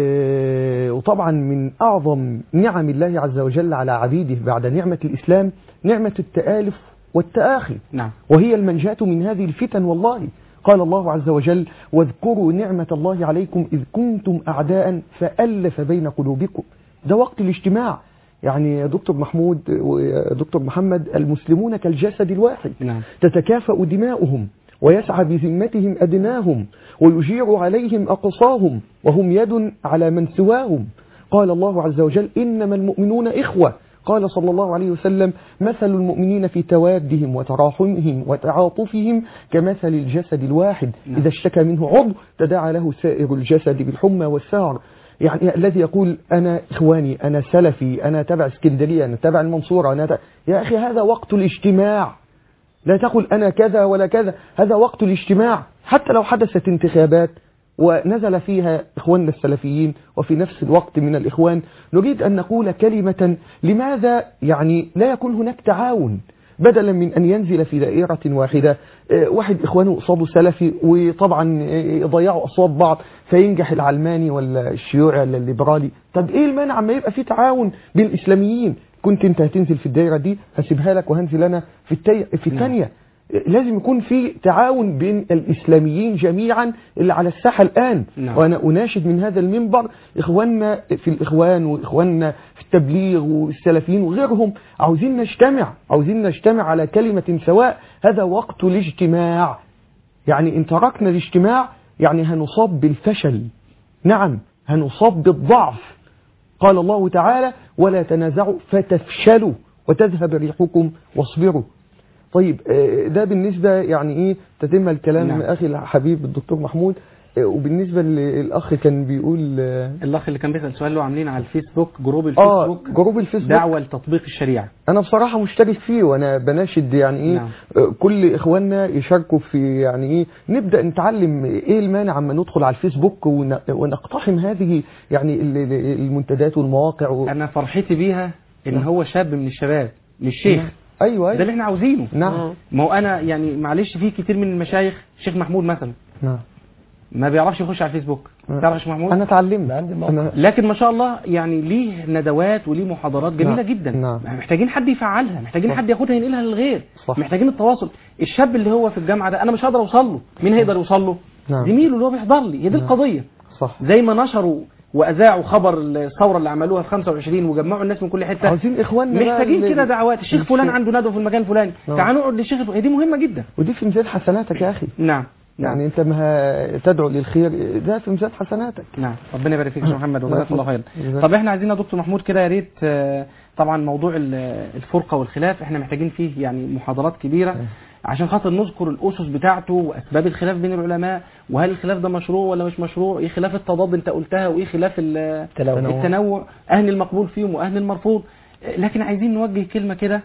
آه، وطبعا من أعظم نعم الله عز وجل على عبيده بعد نعمة الإسلام نعمة التآلف والتآخي نعم وهي المنجاة من هذه الفتن والله قال الله عز وجل واذكروا نعمة الله عليكم إذ كنتم أعداء فألف بين قلوبكم ده وقت الاجتماع يعني يا دكتور محمود ويا دكتور محمد المسلمون كالجسد الواحد نعم تتكافأ دماؤهم ويسعى بذمتهم أدناهم ويجير عليهم أقصاهم وهم يد على من سواهم قال الله عز وجل إنما المؤمنون إخوة قال صلى الله عليه وسلم مثل المؤمنين في توادهم وتراحمهم وتعاطفهم كمثل الجسد الواحد نعم. إذا اشتكى منه عضو تداعى له سائر الجسد بالحمى والسهر يعني الذي يقول أنا إخواني أنا سلفي أنا تبع اسكندرية أنا تبع المنصورة أنا تبع يا أخي هذا وقت الاجتماع لا تقل أنا كذا ولا كذا هذا وقت الاجتماع حتى لو حدثت انتخابات ونزل فيها إخواننا السلفيين وفي نفس الوقت من الإخوان نريد أن نقول كلمة لماذا يعني لا يكون هناك تعاون بدلا من أن ينزل في دائرة واحدة آه، واحد إخوانه قصاده سلفي وطبعا آه، يضيعوا أصوات بعض فينجح العلماني ولا الشيوعي ولا الليبرالي طب إيه المانع ما يبقى في تعاون بين الإسلاميين كنت أنت هتنزل في الدائرة دي هسيبها لك وهنزل أنا في التي... في الثانية لازم يكون في تعاون بين الإسلاميين جميعا اللي على الساحة الآن نعم. وأنا أناشد من هذا المنبر إخواننا في الإخوان وإخواننا في التبليغ والسلفيين وغيرهم عاوزين نجتمع عاوزين نجتمع على كلمة سواء هذا وقت الاجتماع يعني إن تركنا الاجتماع يعني هنصاب بالفشل نعم هنصاب بالضعف قال الله تعالى ولا تنازعوا فتفشلوا وتذهب ريحكم واصبروا طيب آه، ده بالنسبة يعني ايه تتم الكلام نعم. نعم. اخي الحبيب الدكتور محمود آه، وبالنسبة للاخ كان بيقول اه الاخ اللي كان بيسال سؤال له عاملين على الفيسبوك جروب آه، الفيسبوك جروب الفيسبوك دعوه لتطبيق الشريعه انا بصراحة مشترك فيه وانا بناشد يعني ايه نعم. آه، كل اخواننا يشاركوا في يعني ايه نبدأ نتعلم ايه المانع اما ندخل على الفيسبوك ون- ونقتحم هذه يعني ال- ال- المنتدات والمواقع و... انا فرحتي بيها ان هو شاب من الشباب مش شيخ ايوه ده ايوه اللي احنا عاوزينه نعم ما هو انا يعني معلش في كتير من المشايخ شيخ محمود مثلا نعم ما بيعرفش يخش على الفيسبوك نعم. تعرف يا شيخ محمود انا اتعلمت عندي موقع. انا لكن ما شاء الله يعني ليه ندوات وليه محاضرات جميله نعم. جدا نعم. محتاجين حد يفعلها محتاجين صح. حد ياخدها ينقلها للغير صح. محتاجين التواصل الشاب اللي هو في الجامعه ده انا مش هقدر اوصل له مين هيقدر يوصل له نعم. زميله اللي هو بيحضر لي هي دي نعم. القضيه صح زي ما نشروا واذاعوا خبر الثوره اللي عملوها في 25 وجمعوا الناس من كل حته عاوزين اخواننا بقى محتاجين اللي- كده دعوات الشيخ الش- فلان عنده ندوه في المكان الفلاني نعم. تعالوا نقعد للشيخ الفلاني. دي مهمه جدا ودي في ميزان حسناتك يا اخي نعم نعم يعني انت ما تدعو للخير ده في ميزان حسناتك نعم ربنا يبارك فيك يا شيخ محمد وجزاك الله خير جزاك. طب احنا عايزين يا دكتور محمود كده يا ريت آه، طبعا موضوع ال- الفرقه والخلاف احنا محتاجين فيه يعني محاضرات كبيره عشان خاطر نذكر الاسس بتاعته واسباب الخلاف بين العلماء وهل الخلاف ده مشروع ولا مش مشروع ايه خلاف التضاد انت قلتها وايه خلاف ال- التنوع. التنوع اهل المقبول فيهم واهل المرفوض آه، لكن عايزين نوجه كلمه كده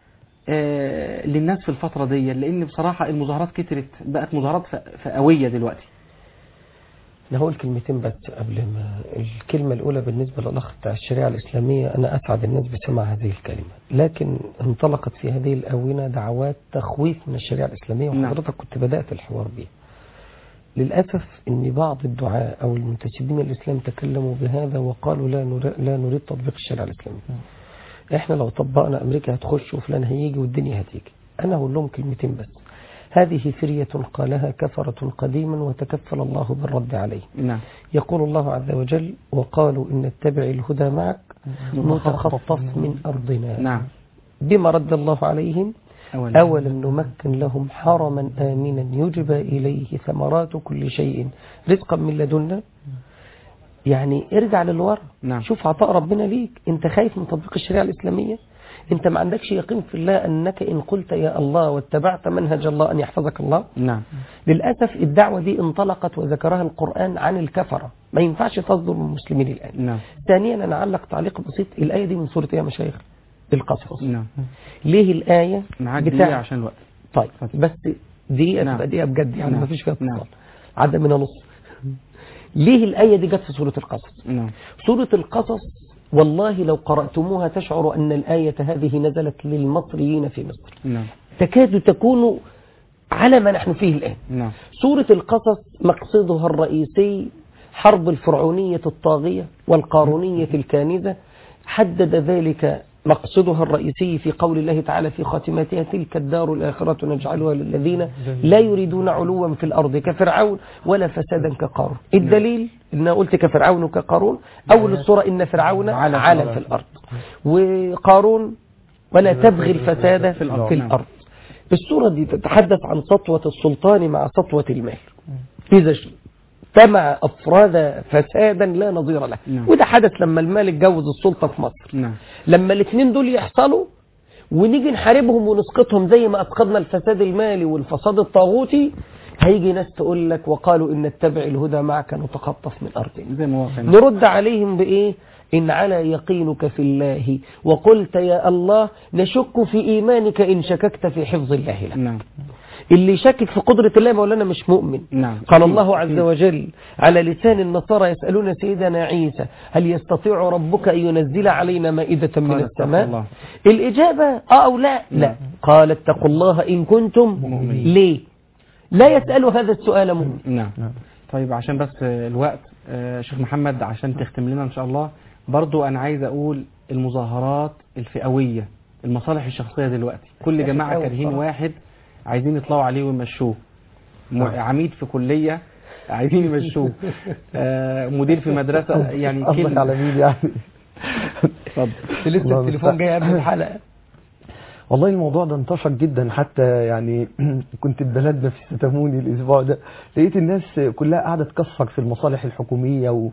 آه، للناس في الفتره دي لان بصراحه المظاهرات كترت بقت مظاهرات ف- فئويه دلوقتي أنا هقول كلمتين بس قبل ما الكلمة الأولى بالنسبة للأخ بتاع الشريعة الإسلامية أنا أسعد الناس بسماع هذه الكلمة لكن انطلقت في هذه الآونة دعوات تخويف من الشريعة الإسلامية نعم. وحضرتك كنت بدأت الحوار بها للأسف أن بعض الدعاء أو المنتسبين الإسلام تكلموا بهذا وقالوا لا نريد, لا نريد تطبيق الشريعة الإسلامية إحنا لو طبقنا أمريكا هتخش وفلان هيجي والدنيا هتيجي أنا هقول لهم كلمتين بس هذه فرية قالها كفرة قديما وتكفل الله بالرد عليه نعم يقول الله عز وجل وقالوا إن نتبع الهدى معك نتخطف من أرضنا نعم بما رد الله عليهم أولا. أولم نمكن لهم حرما آمنا يجبى إليه ثمرات كل شيء رزقا من لدنا يعني ارجع للورا نعم. شوف عطاء ربنا ليك انت خايف من تطبيق الشريعة الإسلامية انت ما عندكش يقين في الله أنك إن قلت يا الله واتبعت منهج الله أن يحفظك الله نعم للأسف الدعوة دي انطلقت وذكرها القرآن عن الكفرة ما ينفعش تصدر من المسلمين الآن نعم ثانيا أنا أعلق تعليق بسيط الآية دي من سورة إيه يا مشايخ القصص نعم ليه الآية معاك بتاع- دقيقة عشان الوقت طيب بس دقيقة نعم. تبقى دقيقة بجد يعني نعم. ما فيش فيها نعم. اتصال عدى من نص ليه الآية دي جت في سورة القصص نعم سورة القصص والله لو قرأتموها تشعر أن الآية هذه نزلت للمصريين في مصر نعم تكاد تكون على ما نحن فيه الآن نعم سورة القصص مقصدها الرئيسي حرب الفرعونية الطاغية والقارونية الكانزة حدد ذلك مقصدها الرئيسي في قول الله تعالى في خاتمتها تلك الدار الآخرة نجعلها للذين لا يريدون علوا في الأرض كفرعون ولا فسادا كقارون الدليل إن قلت كفرعون وكقارون أول السورة إن فرعون على في على الأرض. في الأرض وقارون ولا تبغي الفساد في الأرض. في نعم. الأرض السورة دي تتحدث عن سطوة السلطان مع سطوة المال إذا اجتمع أفراد فسادا لا نظير له نعم. وده حدث لما المال اتجوز السلطة في مصر نعم لما الاثنين دول يحصلوا ونيجي نحاربهم ونسقطهم زي ما أسقطنا الفساد المالي والفساد الطاغوتي هيجي ناس تقول لك وقالوا إن نتبع الهدى معك نتخطف من أرضنا زي ما هو كان نرد عليهم بإيه إن على يقينك في الله وقلت يا الله نشك في إيمانك إن شككت في حفظ الله لك نعم اللي يشكك في قدرة الله مولانا مش مؤمن نعم قال الله عز وجل على لسان النصارى يسألون سيدنا عيسى هل يستطيع ربك أن ينزل علينا مائدة من قال اتقوا السماء الله. الإجابة آه أو لا لا قال اتقوا الله إن كنتم مؤمنين. ليه لا يسأل هذا السؤال مؤمن نعم طيب عشان بس الوقت آه، شيخ محمد عشان تختم لنا ان شاء الله برضو انا عايز اقول المظاهرات الفئوية المصالح الشخصية دلوقتي كل جماعة أوي كارهين بصراحة. واحد عايزين يطلعوا عليه ويمشوه م- عميد في كلية عايزين يمشوه آه، مدير في مدرسة يعني قصدك كلمة على مين يعني اتفضل لسه الله التليفون المستعان. جاي قبل الحلقة والله الموضوع ده انتشر جدا حتى يعني كنت في بلدنا في ستاموني الاسبوع ده لقيت الناس كلها قاعده تكسر في المصالح الحكوميه و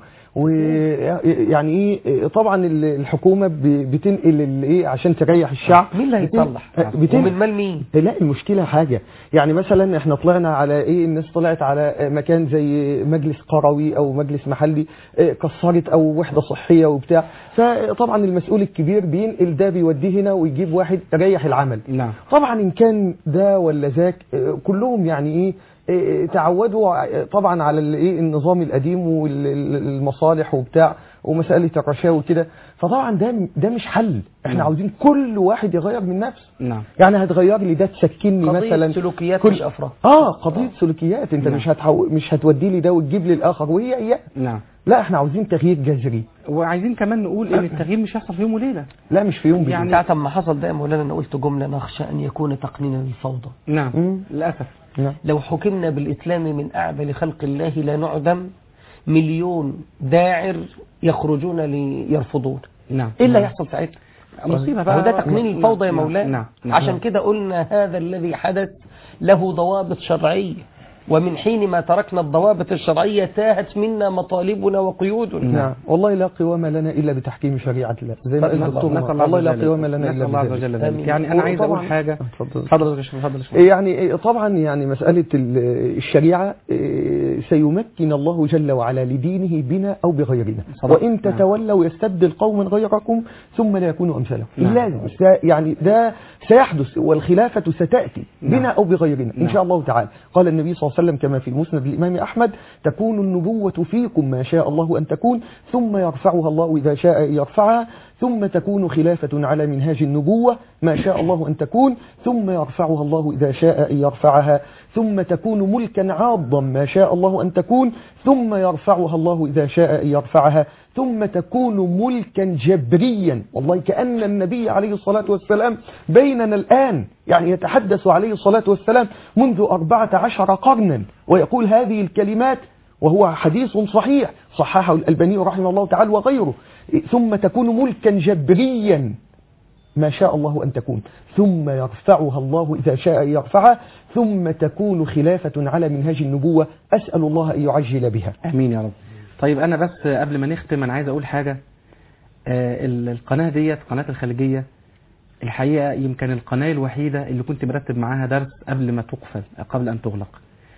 ويعني ايه طبعا ال- الحكومه ب- بتنقل الايه عشان تريح الشعب مين اللي بتن- هيصلح بتن- ومن مال مين لا المشكلة حاجة يعني مثلا احنا طلعنا على ايه الناس طلعت على مكان زي مجلس قروي او مجلس محلي اه، كسرت او وحدة صحية وبتاع فطبعا المسؤول الكبير بينقل ده بيوديه هنا ويجيب واحد يريح العمل نعم طبعا ان كان ده ولا ذاك اه، كلهم يعني ايه اه، تعودوا اه، طبعا على الايه النظام القديم والمصالح وبتاع ومسألة الرشاوي كده فطبعا ده ده مش حل احنا نعم. عاوزين كل واحد يغير من نفسه نعم يعني هتغير لي ده تسكنني قضية مثلا سلوكيات كل- مش أفراد اه قضيه سلوكيات انت نعم. مش هتحو... مش هتودي لي ده وتجيب لي الاخر وهي هي نعم لا احنا عاوزين تغيير جذري وعايزين كمان نقول ان التغيير مش هيحصل في يوم وليلة لا مش في يوم يعني يعني ساعة ما حصل ده يا مولانا أنا قلت جملة نخشى أن يكون تقنينا للفوضى نعم مم. للأسف نعم. لو حكمنا بالإسلام من أعدل خلق الله لنعدم مليون داعر يخرجون ليرفضون نعم إيه اللي هيحصل ساعتها مصيبة بقى وده تقنين نعم. الفوضى يا نعم. مولانا نعم نعم. عشان كده قلنا هذا الذي حدث له ضوابط شرعية ومن حين ما تركنا الضوابط الشرعية تاهت منا مطالبنا وقيودنا نعم والله لا قوام لنا الا بتحكيم شريعه الله زي ما قال نسأل الدكتور نسأل والله لا عز وجل- قوام لنا نسأل الا الله عز بذلك وجل ذلك آمين. يعني أنا عايز أقول وطبعاً- حاجة اتفضل. اتفضل يا شيخ اتفضل يا شيخ. يعني طبعا يعني مسألة ال- الشريعة إيه، سيمكن الله جل وعلا لدينه بنا أو بغيرنا صدق. وإن نعم. تتولوا يستبدل قوما غيركم ثم لا يكونوا أمثالهم نعم. لازم س- يعني ده سيحدث والخلافة ستأتي بنا نعم. أو بغيرنا إن نعم. شاء الله تعالى قال النبي صلى الله عليه وسلم كما في المسند الإمام أحمد تكون النبوة فيكم ما شاء الله أن تكون ثم يرفعها الله إذا شاء أن يرفعها ثم تكون خلافة على منهاج النبوة ما شاء الله أن تكون ثم يرفعها الله إذا شاء أن يرفعها ثم تكون ملكا عاضا ما شاء الله أن تكون ثم يرفعها الله إذا شاء أن يرفعها ثم تكون ملكا جبريا والله كأن النبي عليه الصلاة والسلام بيننا الآن يعني يتحدث عليه الصلاة والسلام منذ أربعة عشر قرنا ويقول هذه الكلمات وهو حديث صحيح صححه الألباني رحمه الله تعالى وغيره ثم تكون ملكا جبريا ما شاء الله أن تكون ثم يرفعها الله إذا شاء يرفعها ثم تكون خلافة على منهج النبوة أسأل الله أن يعجل بها امين يا رب طيب انا بس قبل ما نختم انا عايز اقول حاجه آه، ال- القناه ديت قناه الخليجيه الحقيقه يمكن القناه الوحيده اللي كنت مرتب معاها درس قبل ما تقفل قبل ان تغلق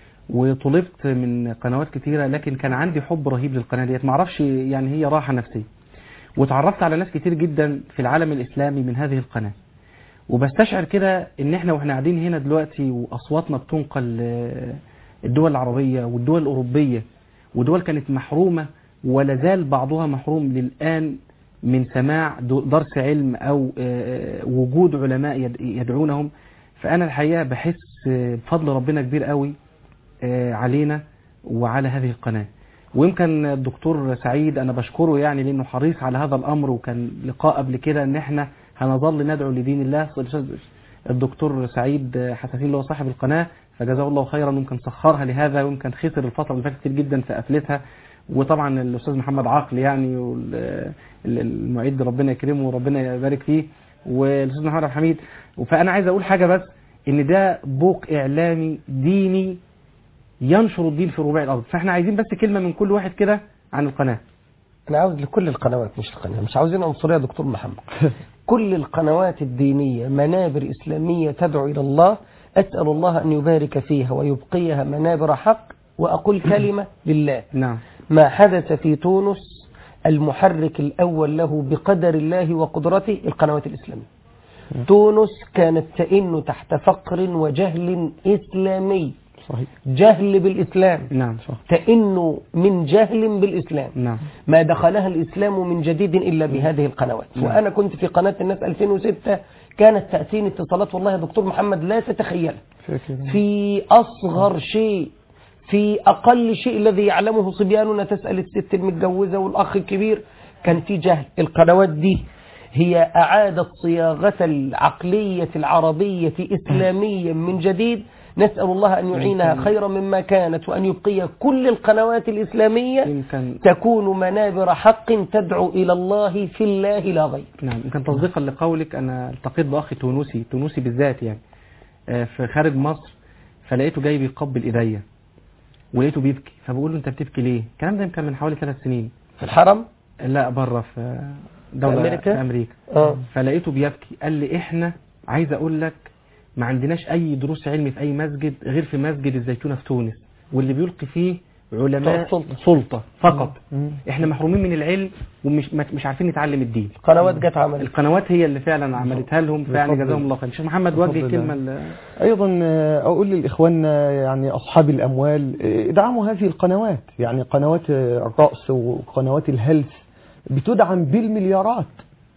وطلبت من قنوات كتيره لكن كان عندي حب رهيب للقناه ديت معرفش يعني هي راحه نفسيه وتعرفت على ناس كتير جدا في العالم الاسلامي من هذه القناه وبستشعر كده ان احنا واحنا قاعدين هنا دلوقتي واصواتنا بتنقل آه، الدول العربيه والدول الاوروبيه ودول كانت محرومه ولا زال بعضها محروم للان من سماع دو- درس علم او آه، وجود علماء يد- يدعونهم فانا الحقيقه بحس آه، بفضل ربنا كبير قوي آه، علينا وعلى هذه القناه ويمكن الدكتور سعيد انا بشكره يعني لانه حريص على هذا الامر وكان لقاء قبل كده ان احنا هنظل ندعو لدين الله الأستاذ الدكتور سعيد حساسين اللي هو صاحب القناه فجزاه الله خيرا ويمكن سخرها لهذا ويمكن خسر الفتره اللي فاتت كتير جدا في قفلتها وطبعا الاستاذ محمد عاقل يعني وال- ال- المعد ربنا يكرمه وربنا يبارك فيه والاستاذ محمد عبد الحميد فانا عايز اقول حاجه بس ان ده بوق اعلامي ديني ينشر الدين في ربوع الارض فاحنا عايزين بس كلمه من كل واحد كده عن القناه انا عاوز لكل القنوات مش القناه مش عاوزين عنصريه يا دكتور محمد كل القنوات الدينيه منابر اسلاميه تدعو الى الله اسال الله ان يبارك فيها ويبقيها منابر حق واقول كلمه لله نعم ما حدث في تونس المحرك الاول له بقدر الله وقدرته القنوات الاسلاميه تونس كانت تئن تحت فقر وجهل اسلامي صحيح جهل بالاسلام نعم صح تئن من جهل بالاسلام نعم ما دخلها الإسلام من جديد إلا بهذه القنوات نعم. وأنا كنت في قناة الناس 2006 كانت تأتيني اتصالات والله يا دكتور محمد لا تتخيل في أصغر شيء في أقل شيء الذي يعلمه صبياننا تسأل الست المتجوزة والأخ الكبير كان في جهل القنوات دي هي أعادت صياغة العقلية العربية إسلاميا من جديد نسأل الله أن يعينها خيرا مما كانت وأن يبقي كل القنوات الإسلامية يمكن تكون منابر حق تدعو إلى الله في الله لا غير نعم يمكن تصديقا لقولك انا التقيت باخ تونسي تونسي بالذات يعني آه، في خارج مصر فلقيته جاي بيقبل ايديا ولقيته بيبكي فبقول له انت بتبكي ليه الكلام ده يمكن من حوالي ثلاث سنين في الحرم لا بره في دولة في أمريكا؟ في أمريكا آه. فلقيته بيبكي قال لي احنا عايز اقول لك ما عندناش اي دروس علم في اي مسجد غير في مسجد الزيتونة في تونس واللي بيلقي فيه علماء سلطة. سلطة فقط احنا محرومين من العلم ومش ما- مش عارفين نتعلم الدين قنوات جت عملت القنوات هي اللي فعلا عملتها لهم فيعني بفضل- جزاهم الله خير شيخ محمد وجه بفضل كلمة الله. ل- أيضا آه، أقول للإخوان آه، يعني أصحاب الأموال آه، ادعموا هذه القنوات يعني قنوات آه، الرأس وقنوات الهلس بتدعم بالمليارات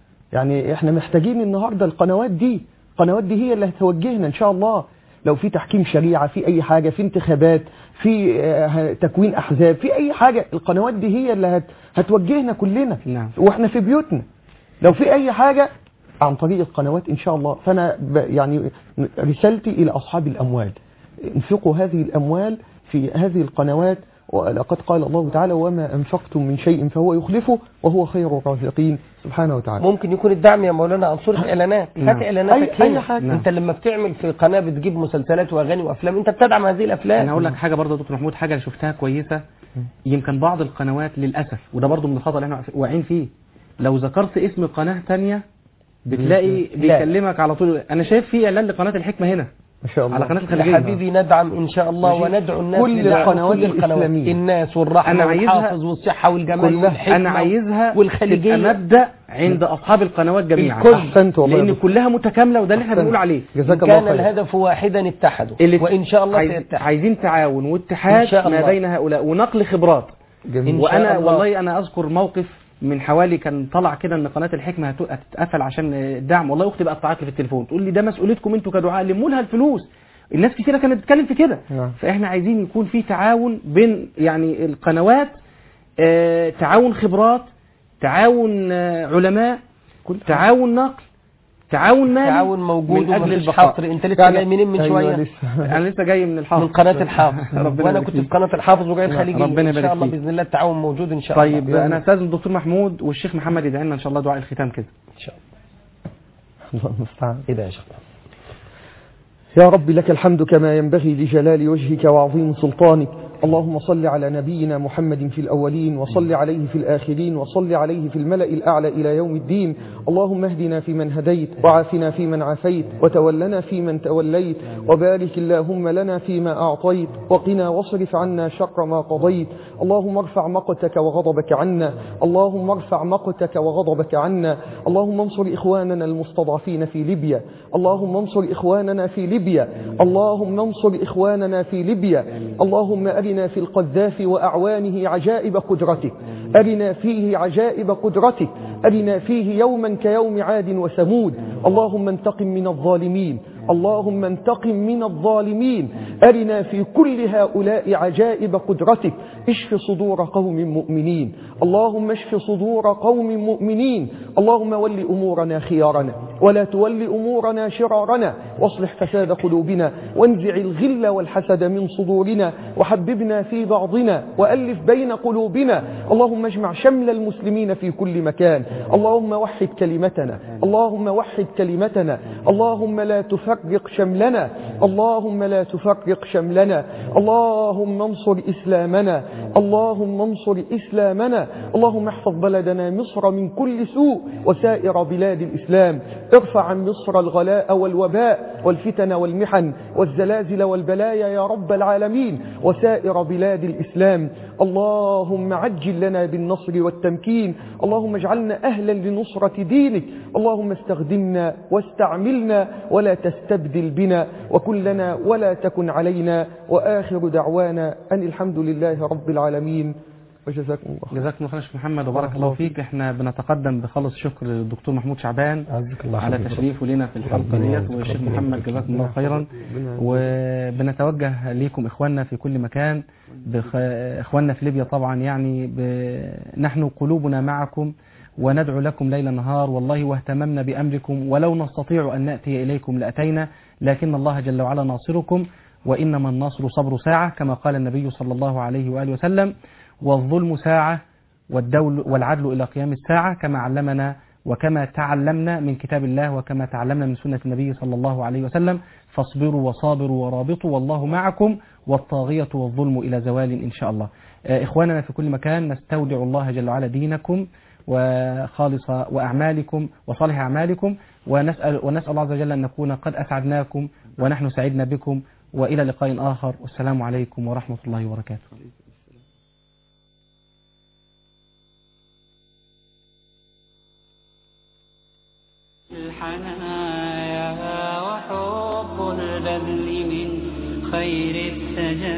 يعني احنا محتاجين النهاردة القنوات دي القنوات دي هي اللي هتوجهنا إن شاء الله لو في تحكيم شريعة في أي حاجة في انتخابات في آه، تكوين أحزاب في أي حاجة القنوات دي هي اللي هت هتوجهنا كلنا نعم واحنا في بيوتنا لو في اي حاجة عن طريق القنوات ان شاء الله فانا ب يعني رسالتي الى اصحاب الاموال انفقوا هذه الاموال في هذه القنوات ولقد قال الله تعالى وما انفقتم من شيء فهو يخلفه وهو خير الرازقين سبحانه وتعالى ممكن يكون الدعم يا مولانا عن صورة اعلانات نعم. هات اعلاناتك أي- أي هنا حاجة. انت لما بتعمل في قناة بتجيب مسلسلات واغاني وافلام انت بتدعم هذه الافلام انا اقول لك حاجه برضه يا دكتور محمود حاجه شفتها كويسه يمكن بعض القنوات للاسف وده برضه من الخطا اللي احنا واقعين فيه لو ذكرت اسم قناه تانية بتلاقي لا. بيكلمك على طول انا شايف في اعلان لقناه الحكمه هنا ما شاء الله على قناه يا الخليجيه حبيبي ندعم ان شاء الله ماشي. وندعو الناس كل لدعم القنوات كل القنوات الإسلامية. الناس والرحمة أنا عايزها والحافظ والصحة والجمال كلها. والحكمة انا عايزها والخليجية تبقى مبدا عند اصحاب القنوات جميعا الكل. احسنت والله يا لان دكتور. كلها متكامله وده اللي احنا أحسنت. بنقول عليه إن جزاك كان الله خير الهدف واحدا اتحدوا اللي وإن شاء الله عايز سيتحدوا عايزين تعاون إن واتحاد شاء ما الله. بين هؤلاء ونقل خبرات جميل إن شاء وانا الله. والله انا اذكر موقف من حوالي كان طلع كده ان قناه الحكمه هت- هتتقفل عشان الدعم والله اختي بقت تعيط لي في التليفون تقول لي ده مسؤوليتكم انتوا كدعاء لموا لها الفلوس الناس كتيره كانت بتتكلم في كده نعم. فاحنا عايزين يكون في تعاون بين يعني القنوات آه، تعاون خبرات تعاون آه، علماء تعاون نقل تعاون مالي تعاون موجود من اجل ومفيش البقاء حصر انت لسه يعني- جاي منين من أيوة شوية لسه. انا لسه جاي من الحافظ من قناة الحافظ ربنا وانا يبارك كنت في فيك. قناة الحافظ وجاي الخليجية ربنا ان شاء يبارك الله فيك. باذن الله التعاون موجود ان شاء طيب الله انا استاذن الدكتور محمود والشيخ محمد يدعي لنا ان شاء الله دعاء الختام كده ان شاء الله الله المستعان ايه ده يا شيخ يا رب لك الحمد كما ينبغي لجلال وجهك وعظيم سلطانك اللهم صل على نبينا محمد في الأولين وصل عليه في الآخرين وصل عليه في الملأ الأعلى إلى يوم الدين اللهم اهدنا فيمن هديت وعافنا فيمن عافيت وتولنا فيمن توليت وبارك اللهم لنا فيما أعطيت وقنا واصرف عنا شر ما قضيت اللهم ارفع مقتك وغضبك عنا اللهم ارفع مقتك وغضبك عنا اللهم انصر إخواننا المستضعفين في ليبيا اللهم انصر إخواننا في ليبيا اللهم انصر إخواننا في ليبيا اللهم أرنا في القذاف وأعوانه عجائب قدرتك أرنا فيه عجائب قدرتك أرنا فيه يوما كيوم عاد وثمود اللهم انتقم من الظالمين اللهم انتقم من الظالمين أرنا في كل هؤلاء عجائب قدرتك اشف صدور قوم مؤمنين اللهم اشف صدور قوم مؤمنين اللهم ول أمورنا خيارنا ولا تول أمورنا شرارنا واصلح فساد قلوبنا وانزع الغل والحسد من صدورنا وحببنا في بعضنا وألف بين قلوبنا اللهم اجمع شمل المسلمين في كل مكان اللهم وحد كلمتنا اللهم وحد كلمتنا اللهم لا تفرق شملنا اللهم لا تفرق شملنا اللهم انصر إسلامنا اللهم انصر إسلامنا اللهم احفظ بلدنا مصر من كل سوء وسائر بلاد الإسلام ارفع عن مصر الغلاء والوباء والفتن والمحن والزلازل والبلايا يا رب العالمين وسائر بلاد الإسلام اللهم عجل لنا بالنصر والتمكين اللهم اجعلنا أهلا لنصرة دينك اللهم استخدمنا واستعملنا ولا تستبدل بنا وكن لنا ولا تكن علينا وآخر دعوانا أن الحمد لله رب العالمين وجزاكم الله جزاكم الله خير يا شيخ محمد وبارك الله فيك احنا بنتقدم بخالص شكر للدكتور محمود شعبان عزك الله على حبيبي. تشريفه لنا في الحلقه ربنا ديت يرزقك، والشيخ ربنا محمد يرزقك. جزاكم الله خيرا وبنتوجه ليكم اخواننا في كل مكان بخ... اخواننا في ليبيا طبعا يعني ب... نحن قلوبنا معكم وندعو لكم ليل نهار والله واهتممنا بامركم ولو نستطيع ان ناتي اليكم لاتينا لكن الله جل وعلا ناصركم وانما النصر صبر ساعه كما قال النبي صلى الله عليه واله وسلم والظلم ساعه والدول والعدل إلى قيام الساعة كما علمنا وكما تعلمنا من كتاب الله وكما تعلمنا من سنة النبي صلى الله عليه وسلم فاصبروا وصابروا ورابطوا والله معكم والطاغية والظلم إلى زوال إن شاء الله آه، إخواننا في كل مكان نستودع الله جل وعلا دينكم وخالص وأعمالكم وصالح أعمالكم ونسأل, ونسأل الله عز وجل أن نكون قد أسعدناكم ونحن سعدنا بكم وإلى لقاء آخر والسلام عليكم ورحمة الله وبركاته الحنايا وحب البذل من خير السجايا